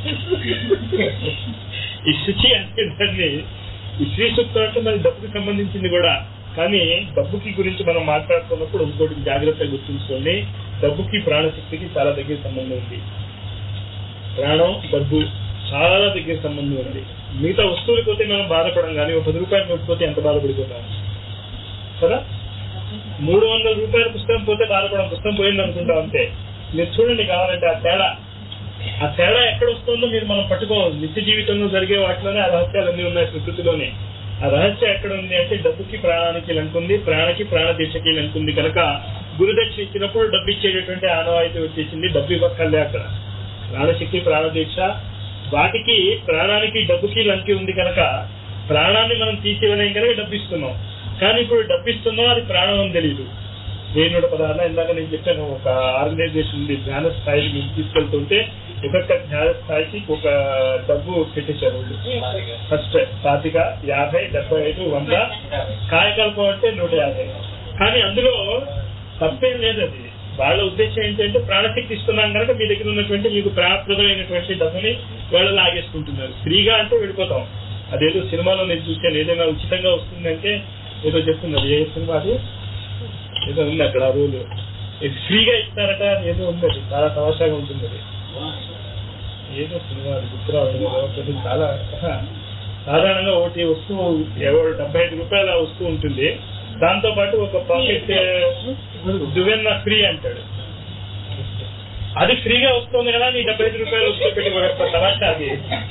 ఈ శుచి అంటే దాన్ని ఈ శ్రీ సూక్తం అంటే మరి డబ్బుకి సంబంధించింది కూడా కానీ డబ్బుకి గురించి మనం మాట్లాడుతున్నప్పుడు ఇంకోటి జాగ్రత్తగా గుర్తుంచుకోండి డబ్బుకి ప్రాణశక్తికి చాలా దగ్గర సంబంధం ఉంది ప్రాణం డబ్బు చాలా దగ్గర సంబంధం ఉంది మిగతా వస్తువులు పోతే మనం బాధపడం కానీ ఒక పది రూపాయలు నోటు పోతే ఎంత బాధపడిపోతాం కదా మూడు వందల రూపాయల పుస్తకం పోతే బాధపడం పుస్తకం పోయింది అనుకుంటాం అంతే మీరు చూడండి కావాలంటే ఆ తేడా ఆ తేడా ఎక్కడ వస్తుందో మీరు మనం పట్టుకోవాలి నిత్య జీవితంలో జరిగే వాటిలోనే ఆ రహస్యాలన్నీ ఉన్నాయి ప్రకృతిలోనే ఆ రహస్యం ఎక్కడ ఉంది అంటే డబ్బుకి ప్రాణానికి లంకుంది ప్రాణకి ప్రాణదీక్షకి లంకుంది కనుక గురుదక్షిణ ఇచ్చినప్పుడు డబ్బు ఇచ్చేటటువంటి ఆనవాయితీ వచ్చేసింది డబ్బు ఇవ్వక్కర్లే అక్కడ ప్రాణశక్తి ప్రాణదీక్ష వాటికి ప్రాణానికి డబ్బుకి లంకి ఉంది కనుక ప్రాణాన్ని మనం తీసివ్వలేం కనుక డబ్బు ఇస్తున్నాం కానీ ఇప్పుడు డబ్బు ఇస్తున్నాం అది ప్రాణం అని తెలియదు దేనుడ పదార్థ ఇందాక నేను చెప్పాను ఒక ఆర్గనైజేషన్ ఉంది ధ్యాన స్థాయికి మేము తీసుకెళ్తుంటే ఒక్కొక్క ధ్యాన స్థాయికి ఒక డబ్బు పెట్టేశారు వాళ్ళు ఫస్ట్ పాతిక యాభై డెబ్బై ఐదు వంద కాయకల్పం అంటే నూట యాభై కానీ అందులో తప్పేం లేదు అది వాళ్ళ ఉద్దేశం ఏంటంటే ప్రాణశక్తి ఇస్తున్నాం కనుక మీ దగ్గర ఉన్నటువంటి మీకు ప్రాణప్రదమైనటువంటి డబ్బుని వాళ్ళు లాగేసుకుంటున్నారు ఫ్రీగా అంటే వెళ్ళిపోతాం అదేదో సినిమాలో నేను చూసాను ఏదైనా ఉచితంగా వస్తుందంటే ఏదో చెప్తున్నారు ఏ సినిమా అది ఏదో ఉంది అక్కడ ఆ రూలు ఇది ఫ్రీగా ఇస్తారట ఏదో ఉంది అది చాలా తమాషాగా ఉంటుంది అది ఏదో సినిమా అది గుర్తు రావడం లేదు. కొంచెం చాలా సాధారణంగా ఒకటి వస్తువు ఎవరు డెబ్బై ఐదు రూపాయల వస్తువు ఉంటుంది దాంతో పాటు ఒక పాకెట్ దువెన్న ఫ్రీ అంటాడు అది ఫ్రీగా వస్తుంది కదా నీ డెబ్బై ఐదు రూపాయలు వస్తువు పెట్టి కొనేస్తా తమాషా అది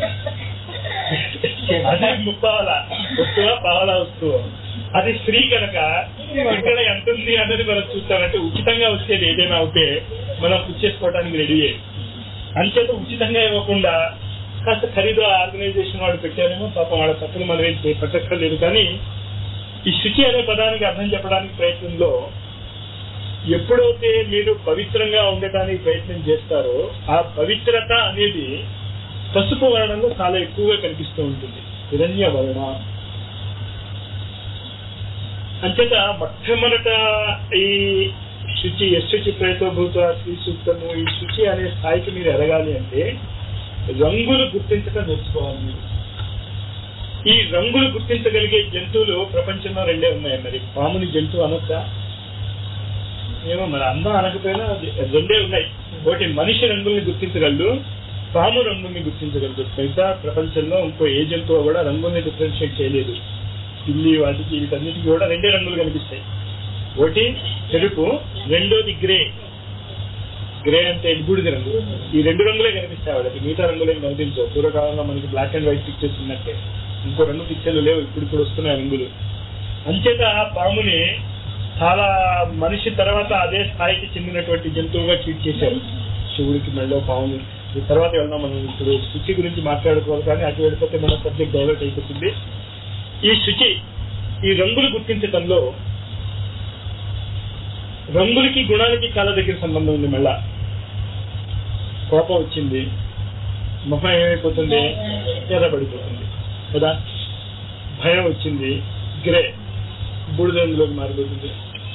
అది ముప్పావాల వస్తువా పావాల వస్తువు అది ఫ్రీ కనుక ఇక్కడ ఎంత ఉంది అన్నది మనం చూస్తామంటే ఉచితంగా వచ్చేది ఏదైనా అవుతే మనం పుచ్చేసుకోవడానికి రెడీ అయ్యి అంచేత ఉచితంగా ఇవ్వకుండా కాస్త ఖరీదు ఆర్గనైజేషన్ వాళ్ళు పెట్టారేమో పాపం వాళ్ళ తప్పులు మనం ఏం చే- పట్టక్కర్లేదు కానీ ఈ శుచి అనే పదానికి అర్థం చెప్పడానికి ప్రయత్నంలో ఎప్పుడైతే మీరు పవిత్రంగా ఉండటానికి ప్రయత్నం చేస్తారో ఆ పవిత్రత అనేది పసుపు వర్ణంలో చాలా ఎక్కువగా కనిపిస్తూ ఉంటుంది హిరణ్య వర్ణ అంచేత మొట్టమొదట ఈ శుచి యశుచి ప్రయతోభూత శ్రీ సూక్తము ఈ శుచి అనే స్థాయికి మీరు ఎదగాలి అంటే రంగులు గుర్తించడం నేర్చుకోవాలి మీరు ఈ రంగులు గుర్తించగలిగే జంతువులు ప్రపంచంలో రెండే ఉన్నాయి మరి పాముని జంతువు అనొచ్చా ఏమో మరి అందం అనకపోయినా అది రెండే ఉన్నాయి ఒకటి మనిషి రంగుల్ని గుర్తించగలడు పాము రంగుల్ని గుర్తించగలదు మిగతా ప్రపంచంలో ఇంకో ఏ జంతువు కూడా రంగుల్ని డిఫరెన్షియేట్ చేయలేదు పిల్లి వాటికి వీటన్నిటికీ కూడా రెండే రంగులు కనిపిస్తాయి ఒకటి తెలుపు రెండోది గ్రే గ్రే అంటే బూడిద రంగు ఈ రెండు రంగులే కనిపిస్తాయి వాళ్ళకి మిగతా రంగులు ఏం కనిపించవు పూర్వకాలంలో మనకి బ్లాక్ అండ్ వైట్ పిక్చర్స్ ఉన్నట్టే ఇంకో రంగు పిక్చర్లు లేవు ఇప్పుడు ఇప్పుడు వస్తున్నాయి రంగులు అంచేత ఆ పాముని చాలా మనిషి తర్వాత అదే స్థాయికి చెందినటువంటి జంతువుగా ట్రీట్ చేశారు శివుడికి మెళ్ళో పాముని ఈ తర్వాత వెళ్దాం మనం ఇప్పుడు శుచి గురించి మాట్లాడుకోవాలి కానీ అటు వెళ్ళిపోతే మన సబ్జెక్ట్ డైవర్ట్ అయిపోతుంది ఈ శుచి ఈ రంగులు గుర్తించటంలో రంగులకి గుణాలకి చాలా దగ్గర సంబంధం ఉంది మళ్ళా కోపం వచ్చింది మొహం ఏమైపోతుంది ఎర్రబడిపోతుంది కదా భయం వచ్చింది గ్రే బూడిద రంగులోకి మారిపోతుంది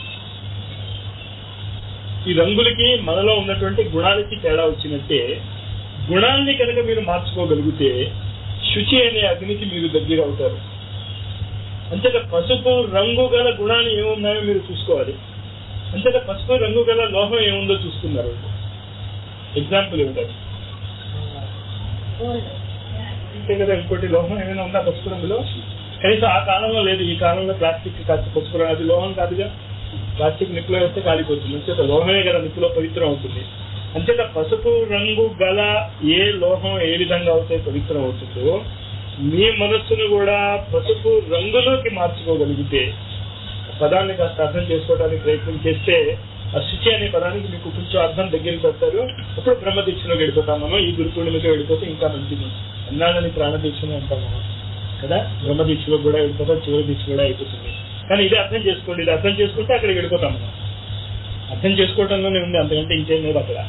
ఈ రంగులకి మనలో ఉన్నటువంటి గుణాలకి తేడా వచ్చినట్టే గుణాల్ని కనుక మీరు మార్చుకోగలిగితే శుచి అనే అగ్నికి మీరు దగ్గర అవుతారు అంతేత పసుపు రంగు గల గుణాలు ఏమున్నాయో మీరు చూసుకోవాలి అంతేత పసుపు రంగు గల లోహం ఏముందో చూస్తున్నారు ఎగ్జాంపుల్ ఇవ్వండి అంతే కదా ఇంకోటి లోహం ఏమైనా ఉందా పసుపు రంగులో కనీసం ఆ కాలంలో లేదు ఈ కాలంలో ప్లాస్టిక్ కాస్త పసుపు రంగు అది లోహం కాదుగా ప్లాస్టిక్ నిప్పులో వేస్తే కాలిపోతుంది అంచేత లోహమే కదా నిప్పులో పవిత్రం అవుతుంది అంచేత పసుపు రంగు గల ఏ లోహం ఏ విధంగా అవుతే పవిత్రం అవుతుందో మీ మనస్సును కూడా పసుపు రంగులోకి మార్చుకోగలిగితే పదాన్ని కాస్త అర్థం చేసుకోవడానికి ప్రయత్నం చేస్తే అశుచి అనే పదానికి మీకు కొంచెం అర్థం దగ్గరికి పెడతారు అప్పుడు బ్రహ్మదీక్షలో వెళ్ళిపోతాం మనం ఈ గురుపూర్ణిమకి వెళ్ళిపోతే ఇంకా మంచిది అన్నాడని ప్రాణదీక్షలో ఉంటాం మనం కదా బ్రహ్మదీక్షలో కూడా వెళ్ళిపోతాం చివరి దీక్ష కూడా అయిపోతుంది కానీ ఇది అర్థం చేసుకోండి ఇది అర్థం చేసుకుంటే అక్కడికి వెళ్ళిపోతాం మనం అర్థం చేసుకోవటంలోనే ఉంది అంతకంటే ఇంకేం లేదు అక్కడ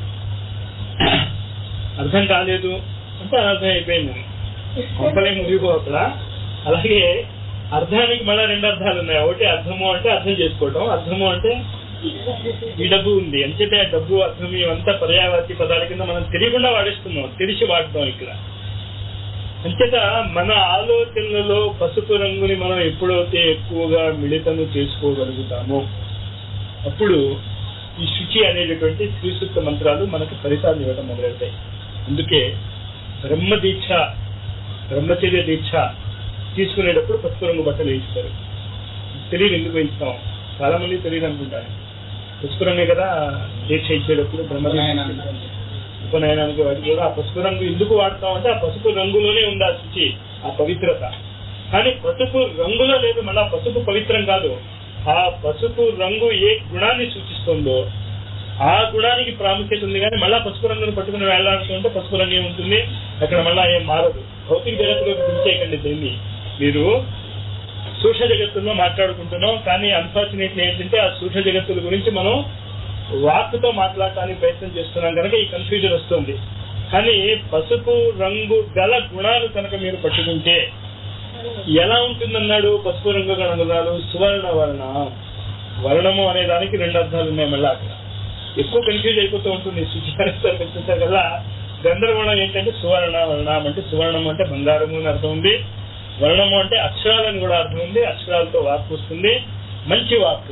అర్థం కాలేదు అంటే అనర్థం అయిపోయింది కొంపలే మురిగిపో అక్కడ అలాగే అర్థానికి మళ్ళీ రెండు అర్థాలు ఉన్నాయి ఒకటి అర్థము అంటే అర్థం చేసుకోవటం అర్థము అంటే ఈ డబ్బు ఉంది అంచేతే ఆ డబ్బు అర్థం ఇవంతా పర్యావాచి పదాల కింద మనం తెలియకుండా వాడేస్తున్నాం తెలిసి వాడతాం ఇక్కడ అంచేత మన ఆలోచనలలో పసుపు రంగుని మనం ఎప్పుడైతే ఎక్కువగా మిళితము చేసుకోగలుగుతామో అప్పుడు ఈ శుచి అనేటటువంటి శ్రీసూక్త మంత్రాలు మనకు ఫలితాలు ఇవ్వడం మొదలవుతాయి అందుకే బ్రహ్మ దీక్ష బ్రహ్మచర్య దీక్ష తీసుకునేటప్పుడు పసుపు రంగు బట్టలు వేయిస్తారు తెలియదు ఎందుకు వేయిస్తాం చాలా మంది తెలియదు అనుకుంటారు పసుపు రంగే కదా దీక్ష ఇచ్చేటప్పుడు బ్రహ్మ దీక్ష ఉపనయనానికి వాటికి కూడా ఆ పసుపు రంగు ఎందుకు వాడతాం అంటే ఆ పసుపు రంగులోనే ఉంది ఆ శుచి ఆ పవిత్రత కానీ పసుపు రంగులో లేదు మళ్ళీ ఆ పసుపు పవిత్రం కాదు ఆ పసుపు రంగు ఏ గుణాన్ని సూచిస్తుందో ఆ గుణానికి ప్రాముఖ్యత ఉంది కానీ మళ్ళా పసుపు రంగును పట్టుకుని వేలాడుతుంటే పసుపు రంగు ఏముంటుంది అక్కడ మళ్ళా ఏం మారదు భౌతిక జగత్తులోకి దించేయకండి దీన్ని మీరు సూక్ష్మ జగత్తుల్లో మాట్లాడుకుంటున్నాం కానీ అన్ఫార్చునేట్లీ ఏంటంటే ఆ సూక్ష్మ జగత్తుల గురించి మనం వాక్కుతో మాట్లాడటానికి ప్రయత్నం చేస్తున్నాం కనుక ఈ కన్ఫ్యూజన్ వస్తుంది కానీ పసుపు రంగు గల గుణాలు కనుక మీరు పట్టుకుంటే ఎలా ఉంటుందన్నాడు పసుపు రంగు గల గుణాలు సువర్ణ వర్ణ వర్ణము అనే దానికి రెండు అర్థాలు ఉన్నాయి మళ్ళీ అక్కడ ఎక్కువ కన్ఫ్యూజ్ అయిపోతూ ఉంటుంది శుచికరిస్తారు కదా గందరగోళం ఏంటంటే సువర్ణ వర్ణం అంటే సువర్ణం అంటే బంగారము అని అర్థం ఉంది వర్ణము అంటే అక్షరాలని కూడా అర్థం ఉంది అక్షరాలతో వాక్ వస్తుంది మంచి వాక్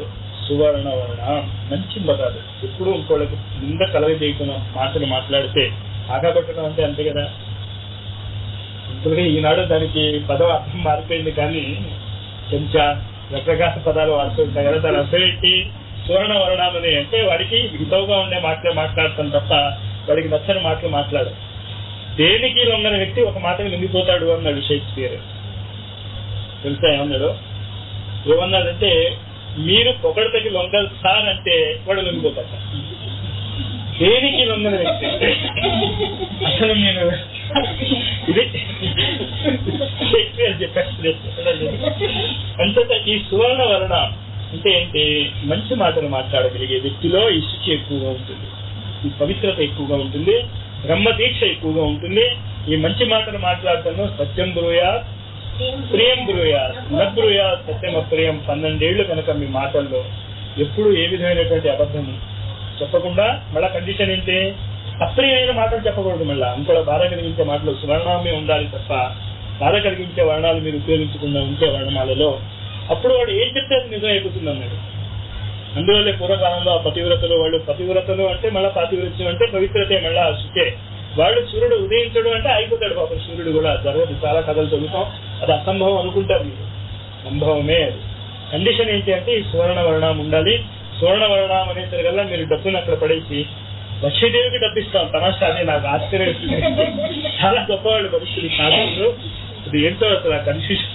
సువర్ణ వర్ణ మంచి పదాలు ఎప్పుడు ఇంకోళ్ళకి నింద కలగ చేయకుండా మాటలు మాట్లాడితే ఆగబట్టడం అంటే అంతే కదా సింపుల్గా ఈనాడు దానికి పదం అర్థం మారిపోయింది కానీ చెంచా రకరకాల పదాలు వాడుతుంటాయి కదా దాని అర్థం ఏంటి సువర్ణ వర్ణాలని అంటే వాడికి హితవుగా ఉండే మాటలే మాట్లాడతాం తప్ప వాడికి నచ్చని మాటలు మాట్లాడు దేనికి లొంగని వ్యక్తి ఒక మాటకి నిండిపోతాడు అన్నాడు షేక్స్పియర్ తెలుసా ఏమన్నాడు ఏమన్నాడంటే మీరు పొగడతకి లొంగలు సార్ అంటే వాడు లొంగిపోతాడు దేనికి లొంగని వ్యక్తి అసలు నేను ఇది షేక్స్పియర్ చెప్పాడు అంతటా ఈ సువర్ణ వర్ణ అంటే ఏంటి మంచి మాటలు మాట్లాడగలిగే వ్యక్తిలో ఈ శుచి ఎక్కువగా ఉంటుంది ఈ పవిత్రత ఎక్కువగా ఉంటుంది బ్రహ్మ దీక్ష ఎక్కువగా ఉంటుంది ఈ మంచి మాటలు మాట్లాడటంలో సత్యం బ్రూయా ప్రియం బ్రూయా నబ్రూయా సత్యం అప్రియం పన్నెండేళ్లు కనుక మీ మాటల్లో ఎప్పుడు ఏ విధమైనటువంటి అబద్ధము చెప్పకుండా మళ్ళా కండిషన్ ఏంటి అప్రియమైన మాటలు చెప్పకూడదు మళ్ళా ఇంకోటి బాధ కలిగించే మాటలు సువర్ణమే ఉండాలి తప్ప బాధ కలిగించే వర్ణాలు మీరు ఉపయోగించకుండా ఉంటే వర్ణమాలలో అప్పుడు వాడు ఏం చెప్తే అది నిజం అయిపోతుంది అన్నాడు అందువల్లే పూర్వకాలంలో ఆ పతివ్రతలు వాళ్ళు పతివ్రతలు అంటే మళ్ళా పాతివ్రత్యం అంటే పవిత్రతే మళ్ళా శుచే వాళ్ళు సూర్యుడు ఉదయించడు అంటే అయిపోతాడు పాపం సూర్యుడు కూడా జరగదు చాలా కథలు చదువుతాం అది అసంభవం అనుకుంటారు మీరు సంభవమే అది కండిషన్ ఏంటి అంటే ఈ సువర్ణ వర్ణం ఉండాలి సువర్ణ వర్ణం అనేసరికల్లా మీరు డబ్బును అక్కడ పడేసి లక్ష్మీదేవికి డబ్బిస్తాం తమాషా అది నాకు ఆశ్చర్యం వేస్తుంది. చాలా గొప్పవాళ్ళు మనుషులు సాధనలు అది ఏంటో అసలు కన్ఫ్యూజన్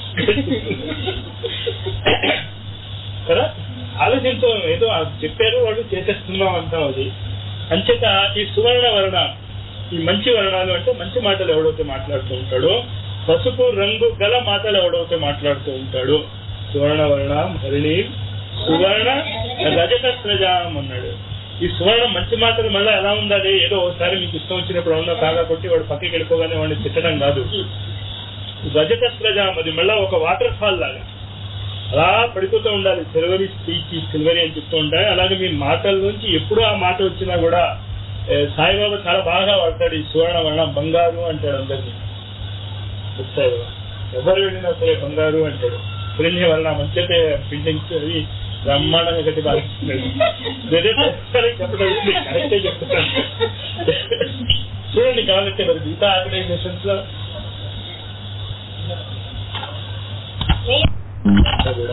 కదా ఆలోచించు ఏదో ఆ చెప్పారు వాళ్ళు చేసేస్తున్నాం అంటాం అది అంచేత ఈ సువర్ణ వర్ణ ఈ మంచి వర్ణాలు అంటే మంచి మాటలు ఎవడైతే మాట్లాడుతూ ఉంటాడో పసుపు రంగు గల మాటలు ఎవడైతే మాట్లాడుతూ ఉంటాడో సువర్ణ వర్ణం హరిణి సువర్ణ రజత ప్రజాం అన్నాడు ఈ సువర్ణం మంచి మాటలు మళ్ళీ ఎలా ఉండాలి ఏదో ఒకసారి మీకు ఇష్టం వచ్చినప్పుడు ఉన్న కాగా కొట్టి వాడు పక్కకి వెళ్ళిపోగానే వాడిని తిట్టడం కాదు రజత ప్రజాం అది మళ్ళా ఒక వాటర్ ఫాల్ లాగా అలా పడిపోతూ ఉండాలి సిల్వరీ స్పీచ్ సిల్వరీ అని చెప్తూ ఉంటాయి అలాగే మీ మాటల నుంచి ఎప్పుడు ఆ మాట వచ్చినా కూడా ఏ, సాయిబాబా చాలా బాగా వాడతాడు ఈ సువర్ణ వర్ణం బంగారు అంటాడు అందరినీ సాయిబాబా ఎవరు వెళ్ళినా సరే బంగారు అంటాడు పురింజ వర్ణ మంచితే బిల్డింగ్స్ అవి బ్రహ్మాండంగా కట్టి బాధిస్తున్నాడు సరే చెప్పడం కరెక్టే చెప్తున్నాను చూడండి కాబట్టి మరి మిగతా ఆర్గనైజేషన్స్ లో అంతా కూడా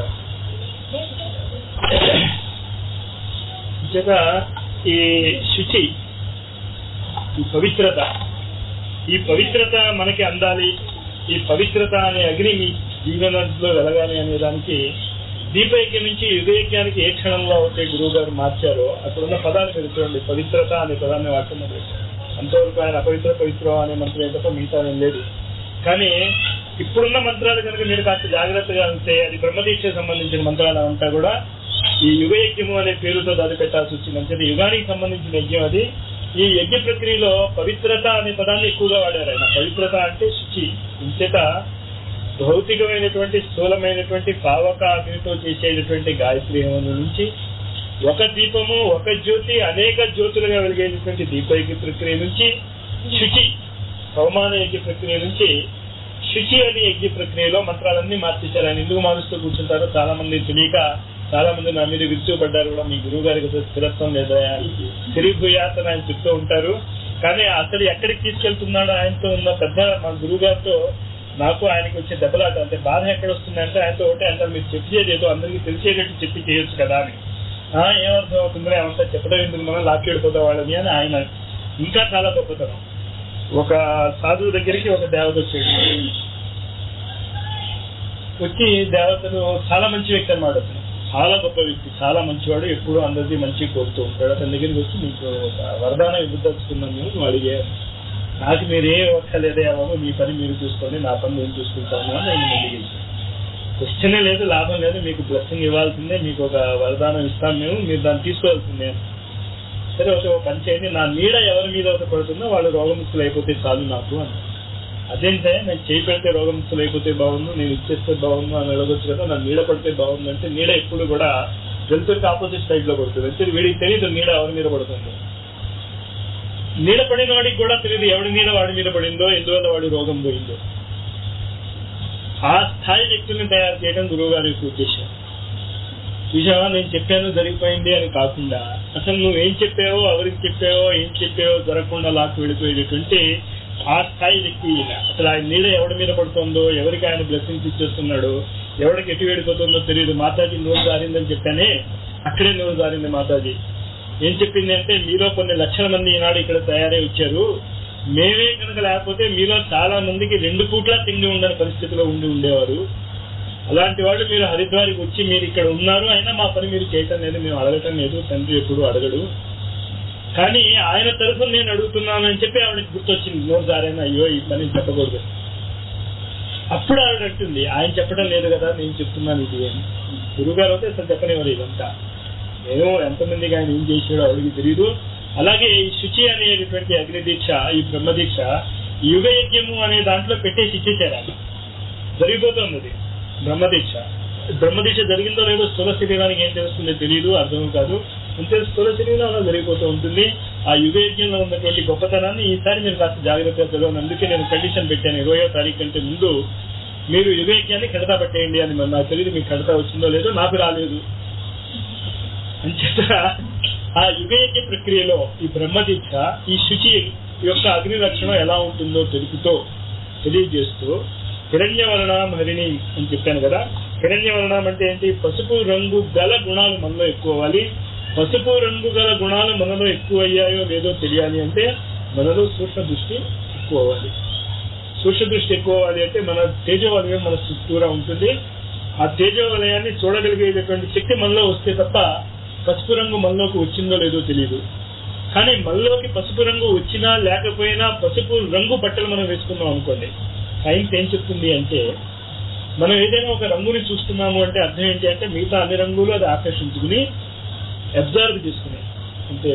చేత ఈ శుచి ఈ పవిత్రత ఈ పవిత్రత మనకి అందాలి ఈ పవిత్రత అనే అగ్ని మీ జీవనంలో వెలగాలి అనే దానికి దీపయజ్ఞం నుంచి యుగయజ్ఞానికి ఏ క్షణంలో అయితే గురువు గారు మార్చారో అక్కడున్న పదాలు మీరు చూడండి పవిత్రత అనే పదాన్ని వాడటం మొదలెట్టారు అంతవరకు ఆయన అపవిత్ర పవిత్రం అనే మంత్రం ఏంటో మిగతా ఏం లేదు కానీ ఇప్పుడున్న మంత్రాలు కనుక మీరు కాస్త జాగ్రత్తగా ఉంటే అది బ్రహ్మదీక్షకు సంబంధించిన మంత్రాలు అంతా కూడా ఈ యుగ యజ్ఞము అనే పేరుతో దాడి పెట్టాల్సి వచ్చింది అంటే యుగానికి సంబంధించిన యజ్ఞం అది ఈ యజ్ఞ ప్రక్రియలో పవిత్రత అనే పదాన్ని ఎక్కువగా వాడారు ఆయన పవిత్రత అంటే శుచి ఇంచేత భౌతికమైనటువంటి స్థూలమైనటువంటి పావక అగ్నితో చేసేటటువంటి గాయత్రి హోమం నుంచి ఒక దీపము ఒక జ్యోతి అనేక జ్యోతులుగా వెలిగేటటువంటి దీపయజ్ఞ ప్రక్రియ నుంచి శుచి హోమాన యజ్ఞ ప్రక్రియ నుంచి శుచి అనే యజ్ఞ ప్రక్రియలో మంత్రాలన్నీ మార్చేశారు ఆయన ఎందుకు మారుస్తూ కూర్చుంటారో చాలా మంది తెలియక చాలా మంది నా మీద విరుచుపడ్డారు కూడా మీ గురువు గారికి అసలు స్థిరత్వం లేదా తిరిగిపోయాత ఆయన చెప్తూ ఉంటారు కానీ అసలు ఎక్కడికి తీసుకెళ్తున్నాడో ఆయనతో ఉన్న పెద్ద మా గురువు గారితో నాకు ఆయనకి వచ్చే దెబ్బలాట అంటే బాధ ఎక్కడ వస్తుందంటే ఆయనతో ఒకటే అంటే మీరు చెప్పేది ఏదో అందరికీ తెలిసేటట్టు చెప్పి చేయొచ్చు కదా అని ఆ, ఏమర్థం అవుతుందో ఏమంతా చెప్పడం ఎందుకు మనం లాక్కెడిపోతాం వాళ్ళని అని ఆయన ఇంకా చాలా గొప్పతనం ఒక సాధువు దగ్గరికి ఒక దేవత వచ్చాడు వచ్చి దేవతలు చాలా మంచి వ్యక్తి అన్నమాట అతను చాలా గొప్ప వ్యక్తి చాలా మంచివాడు ఎప్పుడు అందరిది మంచి కోరుతూ ఉంటాడు అతని దగ్గరికి వచ్చి మీకు ఒక వరదానం ఇవ్వదలుచుకున్నాం మేము నువ్వు అడిగారు నాకు మీరు ఏ ఒక్కలేదే బాబు మీ పని మీరు చూసుకోండి నా పని నేను చూసుకుంటాను అని నేను అడిగేసి క్వశ్చనే లేదు లాభం లేదు మీకు బ్లెస్సింగ్ ఇవ్వాల్సిందే మీకు ఒక వరదానం ఇస్తాం మేము మీరు దాన్ని తీసుకోవాల్సిందే సరే ఒక ఒక పని చేయండి నా నీడ ఎవరి మీద అయితే పడుతుందో వాళ్ళు రోగముక్తులు అయిపోతే చాలు నాకు అని అదేంటే నేను చేయి పెడితే రోగముక్తులు అయిపోతే బాగుండు నేను ఇచ్చేస్తే బాగుండు అని అడగొచ్చు కదా నా నీడ పడితే బాగుంది అంటే నీడ ఎప్పుడు కూడా వెలుతురికి ఆపోజిట్ సైడ్ లో పడుతుంది అంటే వీడికి తెలియదు నీడ ఎవరి మీద పడుతుందో నీడ పడిన వాడికి కూడా తెలియదు ఎవడి నీడ వాడి మీద పడిందో ఎందువల్ల వాడి రోగం పోయిందో ఆ స్థాయి వ్యక్తుల్ని తయారు చేయడం గురువు గారి యొక్క ఉద్దేశం చూసావా నేను చెప్పాను జరిగిపోయింది అని కాకుండా అసలు నువ్వేం చెప్పావో ఎవరికి చెప్పావో ఏం చెప్పావో జరగకుండా లాక్కు వెళ్ళిపోయేటటువంటి ఆ స్థాయి వ్యక్తి ఈయన అసలు ఆయన నీడ ఎవడి మీద పడుతుందో ఎవరికి ఆయన బ్లెస్సింగ్స్ ఇచ్చేస్తున్నాడు ఎవరికి ఎటు వెళ్ళిపోతుందో తెలియదు మాతాజీ నోరు జారిందని చెప్పానే అక్కడే నోరు జారింది మాతాజీ ఏం చెప్పింది అంటే మీలో కొన్ని లక్షల మంది ఈనాడు ఇక్కడ తయారై వచ్చారు మేమే కనుక లేకపోతే మీలో చాలా మందికి రెండు పూట్ల తిండి ఉండని పరిస్థితిలో ఉండి ఉండేవారు అలాంటి వాళ్ళు మీరు హరిద్వారికి వచ్చి మీరు ఇక్కడ ఉన్నారు అయినా మా పని మీరు చేయటం లేదు మేము అడగటం లేదు తండ్రి ఎప్పుడు అడగడు కానీ ఆయన తరఫున నేను అడుగుతున్నాను అని చెప్పి ఆవిడకి గుర్తొచ్చింది నోరు జారైనా అయ్యో ఈ పని చెప్పకూడదు అప్పుడు ఆవిడ అంటుంది ఆయన చెప్పడం లేదు కదా నేను చెప్తున్నాను ఇది అని గురుగారు అయితే అసలు చెప్పనివ్వరు ఇదంతా నేను ఎంతమందికి ఆయన ఏం చేసాడో ఆవిడకి తెలియదు అలాగే ఈ శుచి అనేటటువంటి అగ్ని దీక్ష ఈ బ్రహ్మ దీక్ష యుగ యజ్ఞము అనే దాంట్లో పెట్టేసి ఇచ్చేసారు ఆయన జరిగిపోతుంది అది బ్రహ్మదీక్ష బ్రహ్మదీక్ష జరిగిందో లేదో స్థూల శరీరానికి ఏం తెలుస్తుందో తెలియదు అర్థం కాదు అంతే స్థూల శరీరం అలా జరిగిపోతూ ఉంటుంది ఆ యుగ యజ్ఞంలో ఉన్నటువంటి గొప్పతనాన్ని ఈసారి మీరు కాస్త జాగ్రత్తగా చదవండి అందుకే నేను కండిషన్ పెట్టాను ఇరవయో తారీఖు కంటే ముందు మీరు యుగ యజ్ఞాన్ని కడతా పెట్టేయండి అని మరి నాకు తెలియదు మీకు కడతా వచ్చిందో లేదో నాకు రాలేదు అంచేత ఆ యుగయజ్ఞ ప్రక్రియలో ఈ బ్రహ్మదీక్ష ఈ శుచి యొక్క అగ్ని లక్షణం ఎలా ఉంటుందో తెలుపుతూ తెలియజేస్తూ హిరణ్యవర్ణం హరిణి అని చెప్పాను కదా హిరణ్యవర్ణం అంటే ఏంటి పసుపు రంగు గల గుణాలు మనలో ఎక్కువ అవ్వాలి పసుపు రంగు గల గుణాలు మనలో ఎక్కువ అయ్యాయో లేదో తెలియాలి అంటే మనలో సూక్ష్మ దృష్టి ఎక్కువ అవ్వాలి సూక్ష్మ దృష్టి ఎక్కువ అవ్వాలి అంటే మన తేజవలయం మన చుట్టూరా ఉంటుంది ఆ తేజవలయాన్ని చూడగలిగేటటువంటి శక్తి మనలో వస్తే తప్ప పసుపు రంగు మనలోకి వచ్చిందో లేదో తెలియదు కానీ మనలోకి పసుపు రంగు వచ్చినా లేకపోయినా పసుపు రంగు బట్టలు మనం వేసుకున్నాం అనుకోండి సైన్స్ ఏం చెప్తుంది అంటే మనం ఏదైనా ఒక రంగుని చూస్తున్నాము అంటే అర్థం ఏంటి అంటే మిగతా అన్ని రంగులు అది ఆకర్షించుకుని అబ్జర్వ్ చేసుకుని అంటే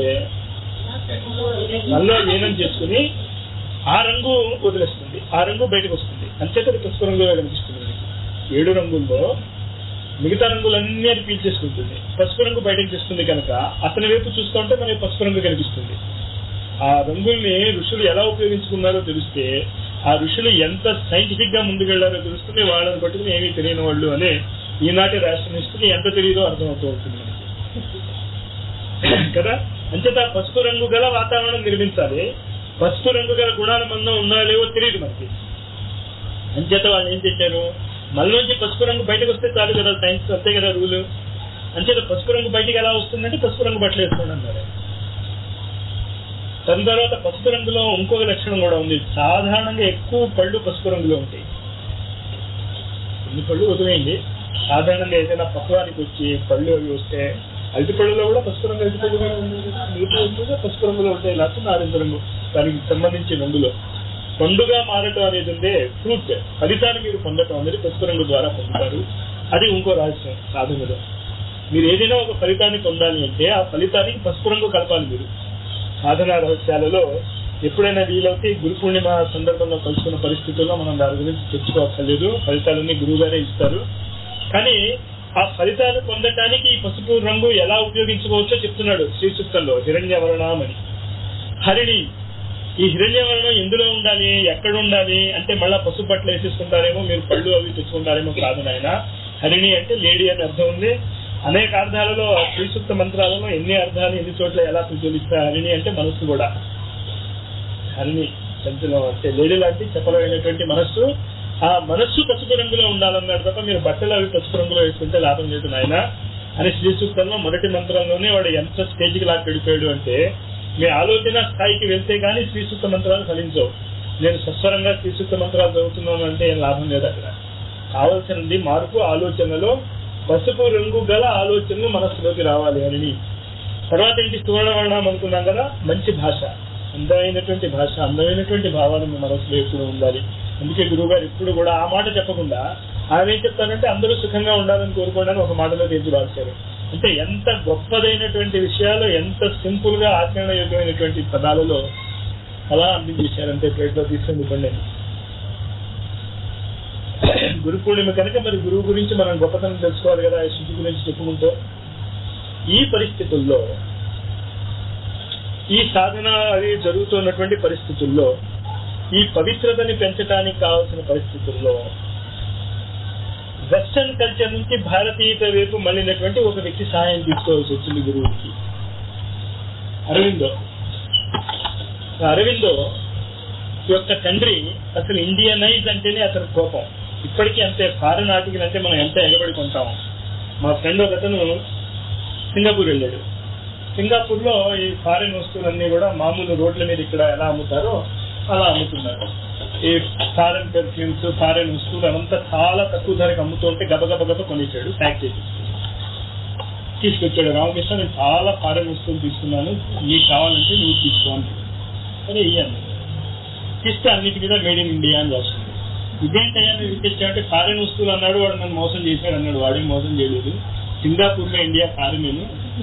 మనలో లీనం చేసుకుని ఆ రంగు వదిలేస్తుంది ఆ రంగు బయటకు వస్తుంది అంచేత అది పసుపు రంగుగా కనిపిస్తుంది మనకి ఏడు రంగుల్లో మిగతా రంగులన్నీ అది పీల్చేసుకుంటుంది పసుపు రంగు బయటకు తెస్తుంది కనుక అతని వైపు చూస్తుంటే మనకి పసుపు రంగు కనిపిస్తుంది ఆ రంగుల్ని ఋషులు ఎలా ఉపయోగించుకున్నారో తెలిస్తే ఆ ఋషులు ఎంత సైంటిఫిక్ గా ముందుకెళ్లారో తెలుస్తుంది వాళ్ళని పట్టుకుని ఏమీ తెలియని వాళ్ళు అనే ఈనాటి రాష్ట్రనిస్తుని ఎంత తెలియదో అర్థమవుతూ ఉంటుంది మనకి కదా అంచేత పసుపు రంగు గల వాతావరణం నిర్మించాలి పసుపు రంగు గల గుణాలు మనలో ఉన్నాయో లేవో తెలియదు మనకి అంచేత వాళ్ళు ఏం చేశారు మనలోంచి పసుపు రంగు బయటకు వస్తే చాలు కదా సైన్స్ అంతే కదా రూలు అంచేత పసుపు రంగు బయటికి ఎలా వస్తుందంటే పసుపు రంగు బట్టలు వేసుకోండి అన్నారు దాని తర్వాత పసుపు రంగులో ఇంకొక లక్షణం కూడా ఉంది సాధారణంగా ఎక్కువ పళ్ళు పసుపు రంగులో ఉంటాయి కొన్ని పళ్ళు వదిలేయండి సాధారణంగా ఏదైనా పక్వానికి వచ్చి పళ్ళు అవి వస్తే అరటి పళ్ళులో కూడా పసుపు రంగు అరటి పళ్ళు కూడా ఉంది. మిగతా కూడా పసుపు రంగులో ఉంటాయి లేకపోతే నారింజ రంగు దానికి సంబంధించి రంగులో పండుగ మారటం అనేది ఉందే ఫ్రూట్ ఫలితాన్ని మీరు పొందటం అనేది పసుపు రంగు ద్వారా పొందుతారు అది ఇంకో రహస్యం సాధనలో మీరు ఏదైనా ఒక ఫలితాన్ని పొందాలి అంటే ఆ ఫలితానికి పసుపు రంగు కలపాలి మీరు సాధన రహస్యాలలో ఎప్పుడైనా వీలైతే గురు పూర్ణిమ సందర్భంలో కలుసుకున్న పరిస్థితుల్లో మనం దాని గురించి తెచ్చుకోక్కర్లేదు ఫలితాలన్నీ గురువు గారే ఇస్తారు కానీ ఆ ఫలితాలు పొందటానికి ఈ పసుపు రంగు ఎలా ఉపయోగించుకోవచ్చో చెప్తున్నాడు శ్రీ సూక్తంలో హిరణ్యవర్ణం అని హరిణి ఈ హిరణ్యవర్ణం ఎందులో ఉండాలి ఎక్కడ ఉండాలి అంటే మళ్ళా పసుపు బట్టలు వేసేసుకుంటారేమో మీరు పళ్ళు అవి తెచ్చుకుంటారేమో కాదు నాయన హరిణి అంటే లేడీ అని అర్థం ఉంది అనేక అర్థాలలో శ్రీసూక్త మంత్రాలలో ఎన్ని అర్థాలు ఎన్ని చోట్ల ఎలా ప్రజ్వలిస్తాయి హరిణి అంటే మనస్సు కూడా హరిణి చంచలం అంటే లేడీ లాంటి చెప్పలేనటువంటి మనస్సు ఆ మనస్సు పసుపు రంగులో ఉండాలన్నాడు తప్ప మీరు బట్టలు అవి పసుపు రంగులో వేసుకుంటే లాభం లేదు నాయన అని శ్రీ సూక్తంలో మొదటి మంత్రంలోనే వాడు ఎంత స్టేజ్కి లాక్ వెళ్ళిపోయాడు అంటే మీ ఆలోచన స్థాయికి వెళ్తే గానీ శ్రీ సూక్త మంత్రాలు ఫలించవు నేను సస్వరంగా శ్రీ సూక్త మంత్రాలు చదువుతున్నాను అంటే ఏం లాభం లేదు అక్కడ కావలసినది మార్పు ఆలోచనలో పసుపు రంగు గల ఆలోచనలు మనస్సులోకి రావాలి అని తర్వాత ఏంటి సువర్ణవర్ణం అనుకున్నాం కదా మంచి భాష అందమైనటువంటి భాష అందమైనటువంటి భావాలు మీ మనసులో ఎప్పుడు ఉండాలి అందుకే గురువు గారు ఇప్పుడు కూడా ఆ మాట చెప్పకుండా ఆయన ఏం చెప్తానంటే అందరూ సుఖంగా ఉండాలని కోరుకోవడానికి ఒక మాటలో తీర్చి రాశారు అంటే ఎంత గొప్పదైనటువంటి విషయాలు ఎంత సింపుల్ గా ఆచరణ యోగ్యమైనటువంటి పదాలలో అలా అందించేశారంటే ప్లేట్లో తీసుకుని ఇవ్వండి గురు పూర్ణిమ కనుక మరి గురువు గురించి మనం గొప్పతనం తెలుసుకోవాలి కదా ఈ శుద్ధి గురించి చెప్పుకుంటూ ఈ పరిస్థితుల్లో ఈ సాధన అది జరుగుతున్నటువంటి పరిస్థితుల్లో ఈ పవిత్రతని పెంచడానికి కావాల్సిన పరిస్థితుల్లో వెస్టర్న్ కల్చర్ నుంచి భారతీయత వైపు మళ్ళినటువంటి ఒక వ్యక్తి సహాయం తీసుకోవాల్సి వచ్చింది గురువుకి అరవిందో అరవిందో యొక్క తండ్రి అసలు ఇండియనైజ్ అంటేనే అతని కోపం ఇప్పటికీ అంతే ఫారెన్ ఆర్టికల్ అంటే మనం ఎంత ఎగబడి కొంటాం మా ఫ్రెండ్ ఒక అతను సింగపూర్ వెళ్ళాడు సింగపూర్ లో ఈ ఫారెన్ వస్తువులన్నీ కూడా మామూలు రోడ్ల మీద ఇక్కడ ఎలా అమ్ముతారో అలా అమ్ముతున్నారు ఈ ఫారెన్ పెర్ఫ్యూమ్స్ ఫారెన్ వస్తువులు అవంతా చాలా తక్కువ ధరకు అమ్ముతుంటే గబగబ గబ కొనిచ్చాడు ప్యాక్ చేసి తీసుకొచ్చాడు రామకృష్ణ నేను చాలా ఫారెన్ వస్తువులు తీసుకున్నాను నీకు కావాలంటే నువ్వు తీసుకో అని సరే ఇయ్యాను తీస్తే అన్నిటి మీద మేడ్ ఇన్ ఇండియా అని రాస్తుంది ఇదేంటయ్యా నువ్వు ఇచ్చావంటే ఫారెన్ వస్తువులు అన్నాడు వాడు నన్ను మోసం చేశాడు అన్నాడు వాడే మోసం చేయలేదు సింగపూర్ లో ఇండియా ఫారెన్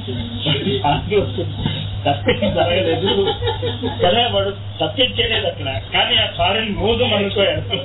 తప్పేం జరగలేదు కదా వాడు తప్పేం చేయలేదు అక్కడ కానీ ఆ ఫారెన్ మోసం అనుకో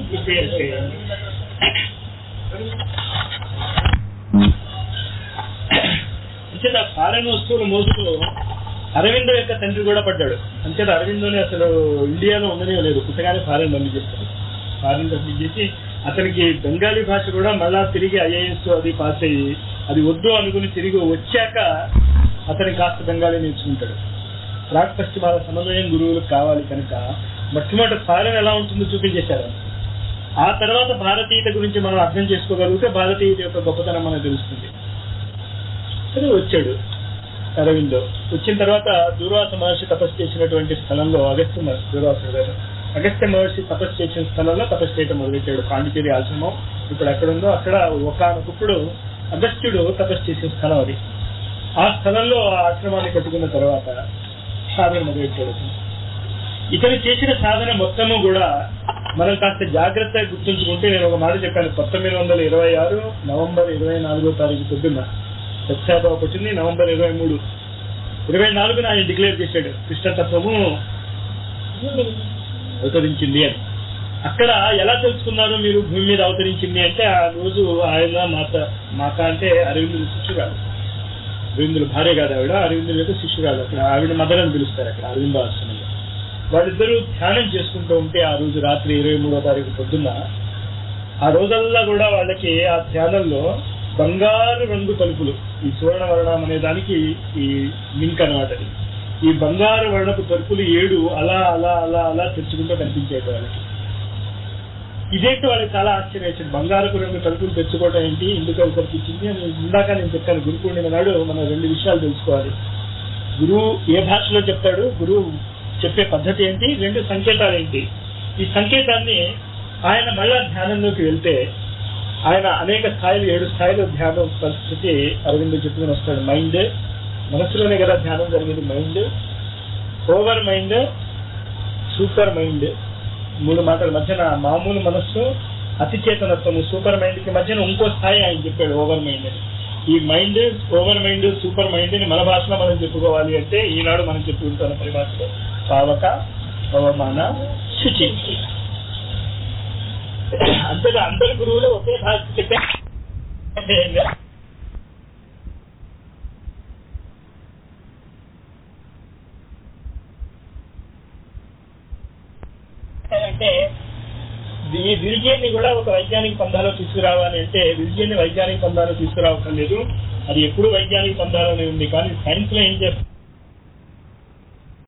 అంచేత ఆ ఫారెన్ వస్తువుల మోసులో అరవిందో యొక్క తండ్రి కూడా పడ్డాడు అంచేత అరవిందోని అసలు ఇండియాలో ఉండనే లేదు పుట్టగానే ఫారెన్ పంపించేస్తాడు ఫారెన్ పంపించేసి అతనికి బెంగాలీ భాష కూడా మళ్ళా తిరిగి ఐఏఎస్ అది పాస్ అయ్యి అది వద్దు అనుకుని తిరిగి వచ్చాక అతనికి కాస్త బెంగాలీ నేర్చుకుంటాడు ప్రాక్ పశ్చిమాల సమన్వయం గురువులకు కావాలి కనుక మొట్టమొదటి ఫారెన్ ఎలా ఉంటుందో చూపించేశారు ఆ తర్వాత భారతీయత గురించి మనం అర్థం చేసుకోగలిగితే భారతీయత యొక్క గొప్పతనం మనకు తెలుస్తుంది సరే వచ్చాడు అరవిందో వచ్చిన తర్వాత దూర్వాస మహర్షి తపస్సు చేసినటువంటి స్థలంలో అగస్త్య మహర్షి దూర్వాసుడు గారు అగస్త్య మహర్షి తపస్సు చేసిన స్థలంలో తపస్సు చేయడం మొదలెట్టాడు పాండిచేరి ఆశ్రమం ఇప్పుడు ఎక్కడ ఉందో అక్కడ ఒకనొకప్పుడు అగస్త్యుడు తపస్సు చేసిన స్థలం అది ఆ స్థలంలో ఆ ఆశ్రమాన్ని కట్టుకున్న తర్వాత సాధన మొదలెట్టాడు అతను. ఇతను చేసిన సాధన మొత్తము కూడా మనం కాస్త జాగ్రత్తగా గుర్తుంచుకుంటే నేను ఒక మాట చెప్పాను పంతొమ్మిది వందల ఇరవై ఆరు నవంబర్ ఇరవై నాలుగో తారీఖు పొద్దున్న సత్యాబాబు వచ్చింది నవంబర్ ఇరవై మూడు ఇరవై నాలుగున ఆయన డిక్లేర్ చేశాడు కృష్ణతత్వము అవతరించింది అని అక్కడ ఎలా తెలుసుకున్నారు మీరు భూమి మీద అవతరించింది అంటే ఆ రోజు ఆయన మాత మాత అంటే అరవిందుల శిష్యురాలు అరవిందుల భార్య కాదు ఆవిడ అరవిందుల యొక్క శిష్యురాలు అక్కడ ఆవిడ మదర్ అని పిలుస్తారు అక్కడ అరవింద ఆశ్రమంలో వాళ్ళిద్దరూ ధ్యానం చేసుకుంటూ ఉంటే ఆ రోజు రాత్రి ఇరవై మూడో తారీఖు పొద్దున్న ఆ రోజల్లా కూడా వాళ్ళకి ఆ ధ్యానంలో బంగారు రంగు తలుపులు ఈ సువర్ణ వర్ణం అనే దానికి ఈ లింక్ అనమాట ఇది. ఈ బంగారు వర్ణపు తలుపులు ఏడు అలా అలా అలా అలా తెచ్చుకుంటూ కనిపించేది వాళ్ళకి ఇదేంటి వాళ్ళకి చాలా ఆశ్చర్యం వేసింది బంగారపు రంగు తలుపులు తెచ్చుకోవటం ఏంటి ఎందుకు అది కనిపించింది అని ఇందాక నేను చెప్పాను గురు పూర్ణిమ నాడు మనం రెండు విషయాలు తెలుసుకోవాలి గురువు ఏ భాషలో చెప్తాడు గురువు చెప్పే పద్ధతి ఏంటి రెండు సంకేతాలు ఏంటి ఈ సంకేతాన్ని ఆయన మళ్ళా ధ్యానంలోకి వెళ్తే ఆయన అనేక స్థాయిలు ఏడు స్థాయిలో ధ్యానం పరిస్థితి అరవింద్ చెప్పుకుని వస్తాడు మైండ్ మనసులోనే కదా ధ్యానం జరిగేది mind over mind super mind మూడు మాటల మధ్యన మామూలు మనస్సు అతి చేతనత్వము సూపర్ మైండ్ కి మధ్యన ఇంకో స్థాయి ఆయన చెప్పాడు ఓవర్ మైండ్ అని ఈ mind over mind super mind ని మన భాషలో మనం చెప్పుకోవాలి అంటే ఈనాడు మనం చెప్పుకుంటున్న పరిభాషలో పావక పవమాన శుచి అంతేగా అందరి గురువులు ఒకే భాష చెప్పే అంటే ఈ విరిజియన్ని కూడా ఒక వైజ్ఞానిక పందాలో తీసుకురావాలి అంటే విరిజియన్ని వైజ్ఞానిక పందాలో తీసుకురావటం లేదు అది ఎప్పుడు వైజ్ఞానిక పందాలోనే ఉంది కానీ సైన్స్ లో ఏం చేస్తారు